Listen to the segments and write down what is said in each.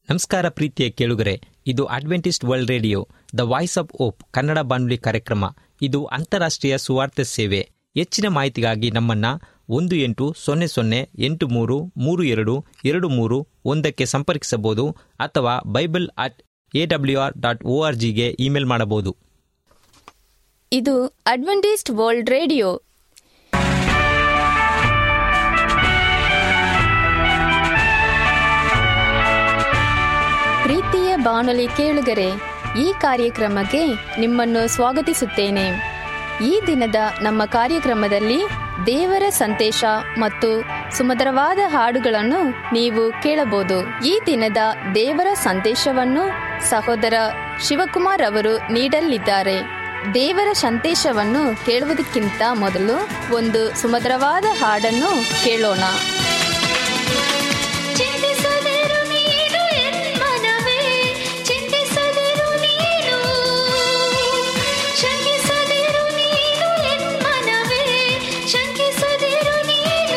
ನಮಸ್ಕಾರ ಪ್ರೀತಿಯ ಕೇಳುಗರೆ ಇದು Adventist world radio the voice of hope Kannada ಬಾನುಲಿ ಕಾರ್ಯಕ್ರಮ ಇದು ಅಂತಾರಾಷ್ಟ್ರೀಯ ಸುವಾರ್ತೆ ಸೇವೆ ಹೆಚ್ಚಿನ ಮಾಹಿತಿಗಾಗಿ ನಮ್ಮನ್ನ ಒಂದು ಎಂಟು ಸೊನ್ನೆ ಸೊನ್ನೆ ಎಂಟು ಮೂರು ಮೂರು ಎರಡು ಎರಡು ಮೂರು ಒಂದಕ್ಕೆ ಸಂಪರ್ಕಿಸಬಹುದು ಅಥವಾ bible at A W R dot O R ಜಿಗೆ ಇಮೇಲ್ ಮಾಡಬಹುದು ಇದು ಅಡ್ವೆಂಟಿಸ್ಟ್ ವರ್ಲ್ಡ್ ರೇಡಿಯೋ ಪ್ರೀತಿಯ ಬಾನುಲಿ ಕೇಳುಗರೆ ಈ ಕಾರ್ಯಕ್ರಮಕ್ಕೆ ನಿಮ್ಮನ್ನು ಸ್ವಾಗತಿಸುತ್ತೇನೆ ಈ ದಿನದ ನಮ್ಮ ಕಾರ್ಯಕ್ರಮದಲ್ಲಿ ದೇವರ ಸಂದೇಶ ಮತ್ತು ಸುಮಧುರವಾದ ಹಾಡುಗಳನ್ನು ನೀವು ಕೇಳಬಹುದು ಈ ದಿನದ ದೇವರ ಸಂದೇಶವನ್ನು ಸಹೋದರ ಶಿವಕುಮಾರ್ ಅವರು ನೀಡಲಿದ್ದಾರೆ ದೇವರ ಸಂದೇಶವನ್ನು ಕೇಳುವುದಕ್ಕಿಂತ ಮೊದಲು ಒಂದು ಸುಮಧುರವಾದ ಹಾಡನ್ನು ಕೇಳೋಣ ಚಿಂತಿಸದಿರು ನೀನು ಎನ್ಮನವೇ ಚಿಂತಿಸದಿರು ನೀನು ಶಂಕಿಸದಿರು ನೀನು ಎನ್ಮನವೇ ಶಂಕಿಸದಿರು ನೀನು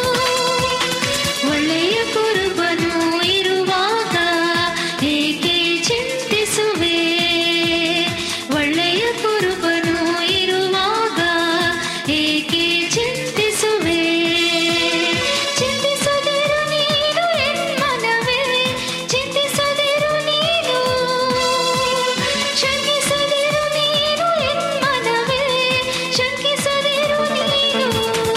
ಒಳ್ಳೆಯ ಕುರುಬನು ಇರುವಾಗ ಏಕೆ ಚಿಂತಿಸುವೆ ಒಳ್ಳೆಯ ಕುರುಬನು ಇರುವಾಗ ಏಕೆ ಚಿಂತಿಸುವೆ ಚಿಂತಿಸದಿರು ನೀನು ಎನ್ಮನವೇ ಚಿಂತಿಸದಿರು ನೀನು ಶಂಕಿಸದಿರು ನೀನು ಎನ್ಮನವೇ ಶಂಕಿಸದಿರು ನೀನು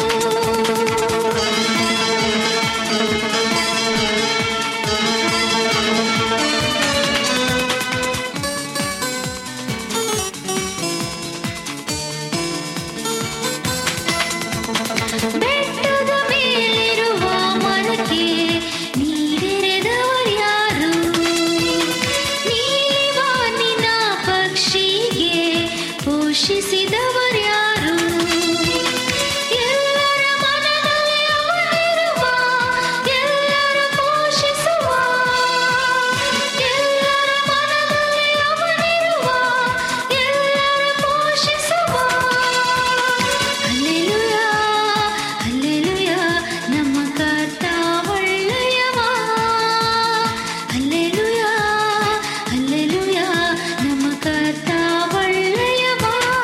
ಬೆಟ್ಟದ ಮೇಲಿರುವ ಮರಕ್ಕೆ ನೀರೆರೆದವರ್ಯಾರು ನೀಲಿವಾನಿನ ಪಕ್ಷಿಗೆ ಪೋಷಿಸಿದವರ್ಯಾರು ಎಲ್ಲರ ಮನದಲ್ಲಿ ಅವನಿರುವ ಎಲ್ಲರ ಪೋಷಿಸುವ ಎಲ್ಲರ ಮನದಲ್ಲಿ ಅವನಿರುವ ಎಲ್ಲರ ಪೋಷಿಸುವ ಹಲ್ಲೆಲೂಯಾ ಹಲ್ಲೆಲೂಯಾ ನಮ್ಮ ಕರ್ತ ಒಳ್ಳೆಯವ ಹಲ್ಲೆಲೂಯಾ ಹಲ್ಲೆಲೂಯಾ ನಮ್ಮ ಕರ್ತ ಒಳ್ಳೆಯವ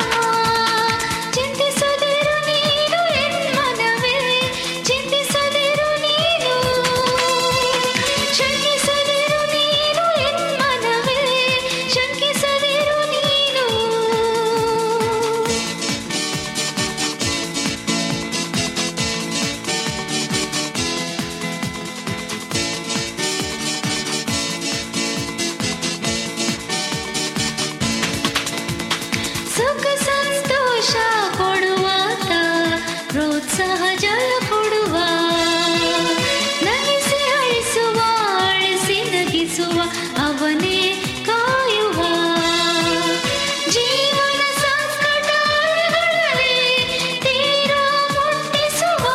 ಚಿಂತಿಸದಿರು ನೀನು ಎನ್ಮನವೇ ಚಿಂತಿಸದಿರು ನೀನು ಶಂಕಿಸದಿರು ನೀನು ಎನ್ಮನವೇ ಶಂಕಿಸದಿರು ನೀನು ಸುಖ ಸಂತೋಷ ಕೊಡುವಾತ ಪ್ರೋತ್ಸಾಹ ಜಯ ಕೊಡುವ ನಗಿಸಿ ಅಳಿಸುವ ಅಳಿಸಿ ನಗಿಸುವ ಅವನೇ ಕಾಯುವ ಜೀವನ ಸಂಕಟಗಳಲ್ಲಿ ತೀರ ಮುಟ್ಟಿಸುವ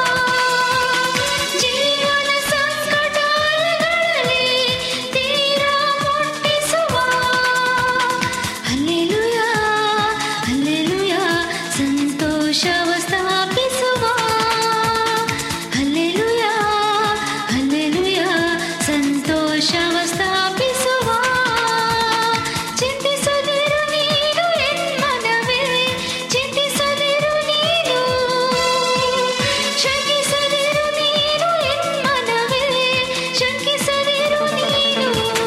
ಜೀವನ ಸಂಕಟಗಳಲ್ಲಿ ತೀರ ಮುಟ್ಟಿಸುವ ಹಲ್ಲೆಲೂಯಾ ಹಲ್ಲೆಲೂಯಾ ಸಂತೋಷವ ಸ್ಥಾಪಿಸುವ ಹಲ್ಲೆಲೂಯಾ ಹಲ್ಲೆಲೂಯಾ ಸಂತೋಷವ ಸ್ಥಾಪಿಸುವ ಚಿಂತಿಸದಿರು ನೀನು ಎನ್ಮನವೇ ಚಿಂತಿಸದಿರು ನೀನು ಶಂಕಿಸದಿರು ನೀನು ಎನ್ಮನವೇ ಶಂಕಿಸದಿರು ನೀನು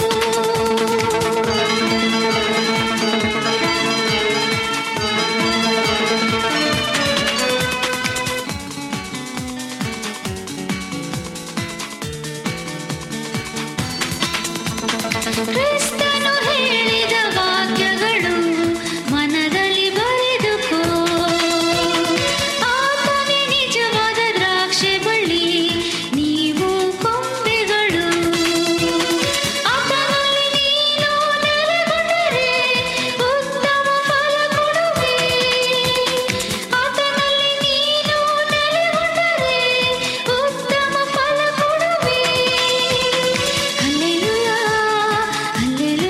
ಕ್ರಿಸ್ತನು ಹೇಳಿದ ವಾಕ್ಯಗಳು ಮನದಲ್ಲಿ ಬರೆದುಕೋ ಆತನೇ ನಿಜವಾದ ದ್ರಾಕ್ಷೆ ಬಳ್ಳಿ ನೀವು ಕೊಂಬೆಗಳು ಆತನಲ್ಲಿ ನೀನು ನೆಲೆಗೊಂಡರೆ ಉತ್ತಮ ಫಲ ಕೊಡುವೆ ಆತನಲ್ಲಿ ನೀನು ನೆಲೆಗೊಂಡರೆ ಉತ್ತಮ ಫಲ ಕೊಡುವೆ ಹಲ್ಲೆಲೂಯಾ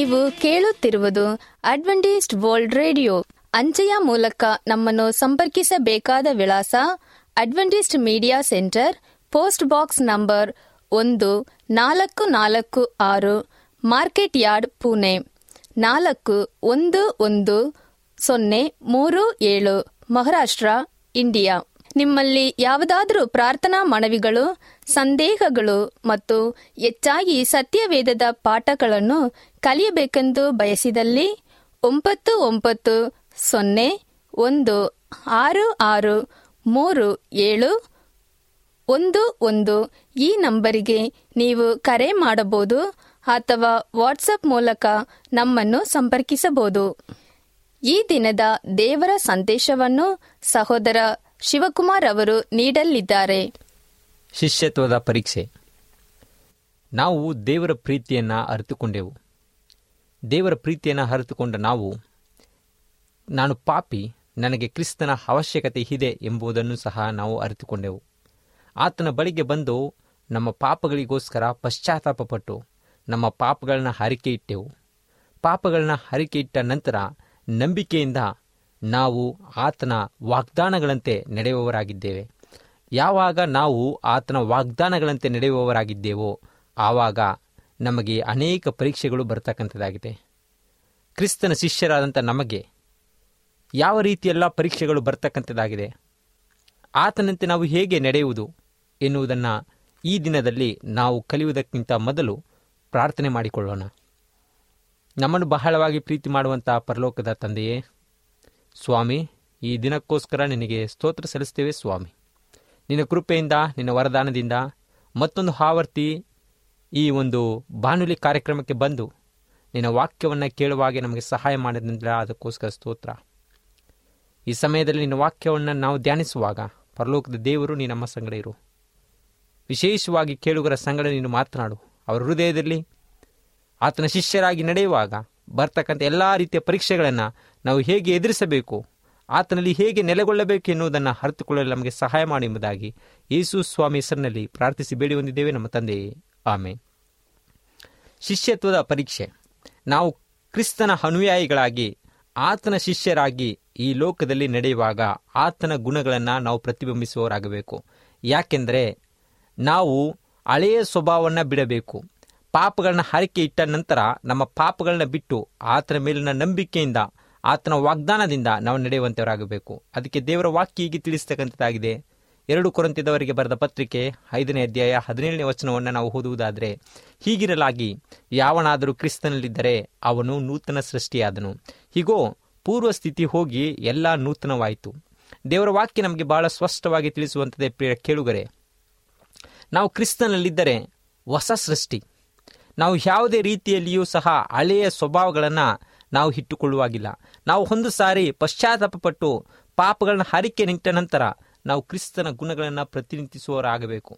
ನೀವು ಕೇಳುತ್ತಿರುವುದು ಅಡ್ವೆಂಟಿಸ್ಟ್ ವರ್ಲ್ಡ್ ರೇಡಿಯೋ ಅಂಚೆಯ ಮೂಲಕ ನಮ್ಮನ್ನು ಸಂಪರ್ಕಿಸಬೇಕಾದ ವಿಳಾಸ Adventist media centre post box number ಒಂದು ನಾಲ್ಕು ನಾಲ್ಕು ಆರು ಮಾರ್ಕೆಟ್ ಯಾರ್ಡ್ ಪುಣೆ ನಾಲ್ಕು ಒಂದು ಒಂದು ಸೊನ್ನೆ ಮೂರು ಏಳು ಮಹಾರಾಷ್ಟ್ರ ಇಂಡಿಯಾ ನಿಮ್ಮಲ್ಲಿ ಯಾವುದಾದರೂ ಪ್ರಾರ್ಥನಾ ಮನವಿಗಳು ಸಂದೇಹಗಳು ಮತ್ತು ಹೆಚ್ಚಾಗಿ ಸತ್ಯವೇದದ ಪಾಠಗಳನ್ನು ಕಲಿಯಬೇಕೆಂದು ಬಯಸಿದಲ್ಲಿ ಒಂಬತ್ತು ಒಂಬತ್ತು ಸೊನ್ನೆ ಒಂದು ಆರು ಆರು ಮೂರು ಏಳು ಒಂದು ಒಂದು ಈ ನಂಬರಿಗೆ ನೀವು ಕರೆ ಮಾಡಬಹುದು ಅಥವಾ ವಾಟ್ಸಪ್ ಮೂಲಕ ನಮ್ಮನ್ನು ಸಂಪರ್ಕಿಸಬಹುದು ಈ ದಿನದ ದೇವರ ಸಂದೇಶವನ್ನು ಸಹೋದರ ಶಿವಕುಮಾರ್ ಅವರು ನೀಡಲಿದ್ದಾರೆ ಶಿಷ್ಯತ್ವದ ಪರೀಕ್ಷೆ ನಾವು ದೇವರ ಪ್ರೀತಿಯನ್ನು ಅರಿತುಕೊಂಡೆವು ದೇವರ ಪ್ರೀತಿಯನ್ನು ಅರಿತುಕೊಂಡ ನಾವು ನಾನು ಪಾಪಿ ನನಗೆ ಕ್ರಿಸ್ತನ ಅವಶ್ಯಕತೆ ಇದೆ ಎಂಬುದನ್ನು ಸಹ ನಾವು ಅರಿತುಕೊಂಡೆವು ಆತನ ಬಳಿಗೆ ಬಂದು ನಮ್ಮ ಪಾಪಗಳಿಗೋಸ್ಕರ ಪಶ್ಚಾತ್ತಾಪಪಟ್ಟು ನಮ್ಮ ಪಾಪಗಳನ್ನ ಹರಿಕೆ ಇಟ್ಟೆವು ಪಾಪಗಳನ್ನ ಹರಿಕೆ ಇಟ್ಟ ನಂತರ ನಂಬಿಕೆಯಿಂದ ನಾವು ಆತನ ವಾಗ್ದಾನಗಳಂತೆ ನಡೆಯುವವರಾಗಿದ್ದೇವೆ ಯಾವಾಗ ನಾವು ಆತನ ವಾಗ್ದಾನಗಳಂತೆ ನಡೆಯುವವರಾಗಿದ್ದೇವೋ ಆವಾಗ ನಮಗೆ ಅನೇಕ ಪರೀಕ್ಷೆಗಳು ಬರ್ತಕ್ಕಂಥದ್ದಾಗಿದೆ ಕ್ರಿಸ್ತನ ಶಿಷ್ಯರಾದಂಥ ನಮಗೆ ಯಾವ ರೀತಿಯೆಲ್ಲ ಪರೀಕ್ಷೆಗಳು ಬರ್ತಕ್ಕಂಥದ್ದಾಗಿದೆ ಆತನಂತೆ ನಾವು ಹೇಗೆ ನಡೆಯುವುದು ಎನ್ನುವುದನ್ನು ಈ ದಿನದಲ್ಲಿ ನಾವು ಕಲಿಯುವುದಕ್ಕಿಂತ ಮೊದಲು ಪ್ರಾರ್ಥನೆ ಮಾಡಿಕೊಳ್ಳೋಣ ನಮ್ಮನ್ನು ಬಹಳವಾಗಿ ಪ್ರೀತಿ ಮಾಡುವಂಥ ಪರಲೋಕದ ತಂದೆಯೇ ಸ್ವಾಮಿ ಈ ದಿನಕ್ಕೋಸ್ಕರ ನಿನಗೆ ಸ್ತೋತ್ರ ಸಲ್ಲಿಸ್ತೇವೆ ಸ್ವಾಮಿ ನಿನ್ನ ಕೃಪೆಯಿಂದ ನಿನ್ನ ವರದಾನದಿಂದ ಮತ್ತೊಂದು ಆವರ್ತಿ ಈ ಒಂದು ಬಾನುಲಿ ಕಾರ್ಯಕ್ರಮಕ್ಕೆ ಬಂದು ನಿನ್ನ ವಾಕ್ಯವನ್ನು ಕೇಳುವಾಗೆ ನಮಗೆ ಸಹಾಯ ಮಾಡಿದ್ರಿಂದ ಅದಕ್ಕೋಸ್ಕರ ಸ್ತೋತ್ರ ಈ ಸಮಯದಲ್ಲಿ ನಿನ್ನ ವಾಕ್ಯವನ್ನು ನಾವು ಧ್ಯಾನಿಸುವಾಗ ಪರಲೋಕದ ದೇವರು ನೀ ನಮ್ಮ ಸಂಗಡ ಇರು ವಿಶೇಷವಾಗಿ ಕೇಳುಗರ ಸಂಗಡ ನೀನು ಮಾತನಾಡು ಅವರ ಹೃದಯದಲ್ಲಿ ಆತನ ಶಿಷ್ಯರಾಗಿ ನಡೆಯುವಾಗ ಬರ್ತಕ್ಕಂಥ ಎಲ್ಲ ರೀತಿಯ ಪರೀಕ್ಷೆಗಳನ್ನು ನಾವು ಹೇಗೆ ಎದುರಿಸಬೇಕು ಆತನಲ್ಲಿ ಹೇಗೆ ನೆಲೆಗೊಳ್ಳಬೇಕು ಎನ್ನುವುದನ್ನು ಅರಿತುಕೊಳ್ಳಲು ನಮಗೆ ಸಹಾಯ ಮಾಡಿ ಎಂಬುದಾಗಿ ಯೇಸು ಸ್ವಾಮಿ ಹೆಸರಿನಲ್ಲಿ ಪ್ರಾರ್ಥಿಸಿ ಬೇಡಿ ಹೊಂದಿದ್ದೇವೆ ನಮ್ಮ ತಂದೆಯೇ ಆಮೇನ್ ಶಿಷ್ಯತ್ವದ ಪರೀಕ್ಷೆ ನಾವು ಕ್ರಿಸ್ತನ ಅನುಯಾಯಿಗಳಾಗಿ ಆತನ ಶಿಷ್ಯರಾಗಿ ಈ ಲೋಕದಲ್ಲಿ ನಡೆಯುವಾಗ ಆತನ ಗುಣಗಳನ್ನು ನಾವು ಪ್ರತಿಬಿಂಬಿಸುವವರಾಗಬೇಕು ಯಾಕೆಂದರೆ ನಾವು ಹಳೆಯ ಸ್ವಭಾವವನ್ನು ಬಿಡಬೇಕು ಪಾಪಗಳನ್ನ ಹರಕೆ ಇಟ್ಟ ನಂತರ ನಮ್ಮ ಪಾಪಗಳನ್ನ ಬಿಟ್ಟು ಆತನ ಮೇಲಿನ ನಂಬಿಕೆಯಿಂದ ಆತನ ವಾಗ್ದಾನದಿಂದ ನಾವು ನಡೆಯುವಂಥವರಾಗಬೇಕು ಅದಕ್ಕೆ ದೇವರ ವಾಕ್ಯ ಹೀಗೆ ತಿಳಿಸ್ತಕ್ಕಂಥದ್ದಾಗಿದೆ ಎರಡು ಕೊರಂತಿದವರಿಗೆ ಬರೆದ ಪತ್ರಿಕೆ ಐದನೇ ಅಧ್ಯಾಯ ಹದಿನೇಳನೇ ವಚನವನ್ನು ನಾವು ಓದುವುದಾದರೆ ಹೀಗಿರಲಾಗಿ ಯಾವನಾದರೂ ಕ್ರಿಸ್ತನಲ್ಲಿದ್ದರೆ ಅವನು ನೂತನ ಸೃಷ್ಟಿಯಾದನು ಹೀಗೋ ಪೂರ್ವ ಸ್ಥಿತಿ ಹೋಗಿ ಎಲ್ಲ ನೂತನವಾಯಿತು ದೇವರ ವಾಕ್ಯ ನಮಗೆ ಬಹಳ ಸ್ಪಷ್ಟವಾಗಿ ತಿಳಿಸುವಂಥದ್ದೇ ಪ್ರಿಯ ಕೇಳುಗರೆ ನಾವು ಕ್ರಿಸ್ತನಲ್ಲಿದ್ದರೆ ಹೊಸ ಸೃಷ್ಟಿ ನಾವು ಯಾವುದೇ ರೀತಿಯಲ್ಲಿಯೂ ಸಹ ಹಳೆಯ ಸ್ವಭಾವಗಳನ್ನು ನಾವು ಇಟ್ಟುಕೊಳ್ಳುವಾಗಿಲ್ಲ ನಾವು ಒಂದು ಸಾರಿ ಪಶ್ಚಾತ್ತಾಪಪಟ್ಟು ಪಾಪಗಳನ್ನ ಹರಿಕೆ ನಿಂತ ನಂತರ ನಾವು ಕ್ರಿಸ್ತನ ಗುಣಗಳನ್ನು ಪ್ರತಿನಿಧಿಸುವವರಾಗಬೇಕು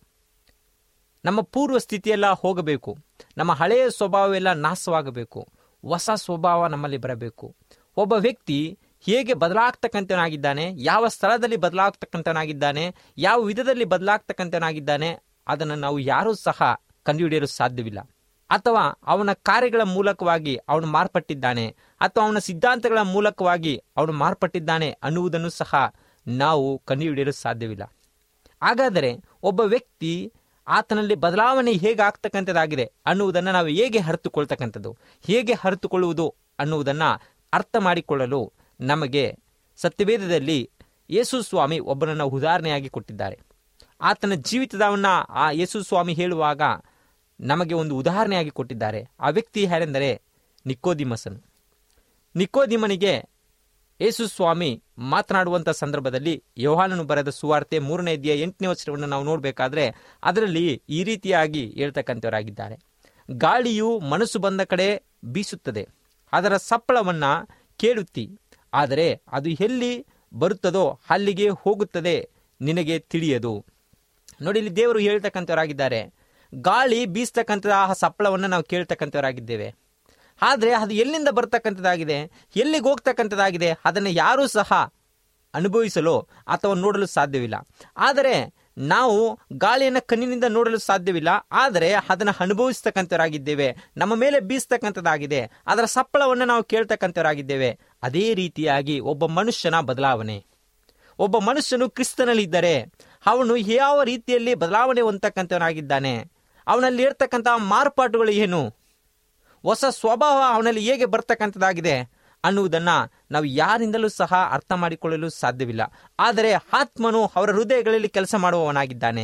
ನಮ್ಮ ಪೂರ್ವ ಸ್ಥಿತಿಯೆಲ್ಲ ಹೋಗಬೇಕು ನಮ್ಮ ಹಳೆಯ ಸ್ವಭಾವವೆಲ್ಲ ನಾಶವಾಗಬೇಕು ಹೊಸ ಸ್ವಭಾವ ನಮ್ಮಲ್ಲಿ ಬರಬೇಕು ಒಬ್ಬ ವ್ಯಕ್ತಿ ಹೇಗೆ ಬದಲಾಗ್ತಕ್ಕಂಥವನಾಗಿದ್ದಾನೆ ಯಾವ ಸ್ಥಳದಲ್ಲಿ ಬದಲಾಗ್ತಕ್ಕಂಥವನಾಗಿದ್ದಾನೆ ಯಾವ ವಿಧದಲ್ಲಿ ಬದಲಾಗ್ತಕ್ಕಂಥವನಾಗಿದ್ದಾನೆ ಅದನ್ನು ನಾವು ಯಾರೂ ಸಹ ಕಂಡುಹಿಡಿಯಲು ಸಾಧ್ಯವಿಲ್ಲ ಅಥವಾ ಅವನ ಕಾರ್ಯಗಳ ಮೂಲಕವಾಗಿ ಅವನು ಮಾರ್ಪಟ್ಟಿದ್ದಾನೆ ಅಥವಾ ಅವನ ಸಿದ್ಧಾಂತಗಳ ಮೂಲಕವಾಗಿ ಅವನು ಮಾರ್ಪಟ್ಟಿದ್ದಾನೆ ಅನ್ನುವುದನ್ನು ಸಹ ನಾವು ಕಂಡುಹಿಡಿಯಲು ಸಾಧ್ಯವಿಲ್ಲ ಹಾಗಾದರೆ ಒಬ್ಬ ವ್ಯಕ್ತಿ ಆತನಲ್ಲಿ ಬದಲಾವಣೆ ಹೇಗೆ ಆಗ್ತಕ್ಕಂಥದ್ದಾಗಿದೆ ಅನ್ನುವುದನ್ನು ನಾವು ಹೇಗೆ ಅರಿತುಕೊಳ್ತಕ್ಕಂಥದ್ದು ಹೇಗೆ ಅರಿತುಕೊಳ್ಳುವುದು ಅನ್ನುವುದನ್ನು ಅರ್ಥ ಮಾಡಿಕೊಳ್ಳಲು ನಮಗೆ ಸತ್ಯವೇದದಲ್ಲಿ ಯೇಸು ಸ್ವಾಮಿ ಒಬ್ಬನನ್ನು ಉದಾಹರಣೆಯಾಗಿ ಕೊಟ್ಟಿದ್ದಾರೆ ಆತನ ಜೀವಿತದವನ್ನ ಆ ಯೇಸು ಸ್ವಾಮಿ ಹೇಳುವಾಗ ನಮಗೆ ಒಂದು ಉದಾಹರಣೆಯಾಗಿ ಕೊಟ್ಟಿದ್ದಾರೆ ಆ ವ್ಯಕ್ತಿ ಯಾರೆಂದರೆ ನಿಕೋದಿಮಸನು ನಿಕೋದಿಮನಿಗೆ ಯೇಸು ಸ್ವಾಮಿ ಮಾತನಾಡುವಂಥ ಸಂದರ್ಭದಲ್ಲಿ ಯೋಹಾನನು ಬರೆದ ಸುವಾರ್ತೆ ಮೂರನೇ ಅಧ್ಯಾಯ ಎಂಟನೇ ವಚನವನ್ನು ನಾವು ನೋಡಬೇಕಾದ್ರೆ ಅದರಲ್ಲಿ ಈ ರೀತಿಯಾಗಿ ಹೇಳ್ತಕ್ಕಂಥವರಾಗಿದ್ದಾರೆ ಗಾಳಿಯು ಮನಸ್ಸು ಬಂದ ಕಡೆ ಬೀಸುತ್ತದೆ ಅದರ ಸಪ್ಪಳವನ್ನ ಕೇಳುತ್ತಿ ಆದರೆ ಅದು ಎಲ್ಲಿ ಬರುತ್ತದೋ ಅಲ್ಲಿಗೆ ಹೋಗುತ್ತದೆ ನಿನಗೆ ತಿಳಿಯದು ನೋಡಿ ಇಲ್ಲಿ ದೇವರು ಹೇಳ್ತಕ್ಕಂಥವರಾಗಿದ್ದಾರೆ ಗಾಳಿ ಬೀಸ್ತಕ್ಕಂಥ ಆ ಸಪ್ಪಳವನ್ನು ನಾವು ಕೇಳ್ತಕ್ಕಂಥವರಾಗಿದ್ದೇವೆ ಆದರೆ ಅದು ಎಲ್ಲಿಂದ ಬರ್ತಕ್ಕಂಥದ್ದಾಗಿದೆ ಎಲ್ಲಿಗೆ ಹೋಗ್ತಕ್ಕಂಥದ್ದಾಗಿದೆ ಅದನ್ನು ಯಾರೂ ಸಹ ಅನುಭವಿಸಲು ಅಥವಾ ನೋಡಲು ಸಾಧ್ಯವಿಲ್ಲ ಆದರೆ ನಾವು ಗಾಳಿಯನ್ನು ಕಣ್ಣಿನಿಂದ ನೋಡಲು ಸಾಧ್ಯವಿಲ್ಲ ಆದರೆ ಅದನ್ನು ಅನುಭವಿಸ್ತಕ್ಕಂಥವರಾಗಿದ್ದೇವೆ ನಮ್ಮ ಮೇಲೆ ಬೀಸ್ತಕ್ಕಂಥದ್ದಾಗಿದೆ ಅದರ ಸಪ್ಪಳವನ್ನು ನಾವು ಕೇಳ್ತಕ್ಕಂಥವರಾಗಿದ್ದೇವೆ ಅದೇ ರೀತಿಯಾಗಿ ಒಬ್ಬ ಮನುಷ್ಯನ ಬದಲಾವಣೆ ಒಬ್ಬ ಮನುಷ್ಯನು ಕ್ರಿಸ್ತನಲ್ಲಿದ್ದರೆ ಅವನು ಯಾವ ರೀತಿಯಲ್ಲಿ ಬದಲಾವಣೆ ಹೊಂದತಕ್ಕಂಥವನಾಗಿದ್ದಾನೆ ಅವನಲ್ಲಿ ಇರ್ತಕ್ಕಂಥ ಮಾರ್ಪಾಟುಗಳು ಏನು ಹೊಸ ಸ್ವಭಾವ ಅವನಲ್ಲಿ ಹೇಗೆ ಬರ್ತಕ್ಕಂಥದ್ದಾಗಿದೆ ಅನ್ನುವುದನ್ನು ನಾವು ಯಾರಿಂದಲೂ ಸಹ ಅರ್ಥ ಮಾಡಿಕೊಳ್ಳಲು ಸಾಧ್ಯವಿಲ್ಲ ಆದರೆ ಆತ್ಮನು ಅವರ ಹೃದಯಗಳಲ್ಲಿ ಕೆಲಸ ಮಾಡುವವನಾಗಿದ್ದಾನೆ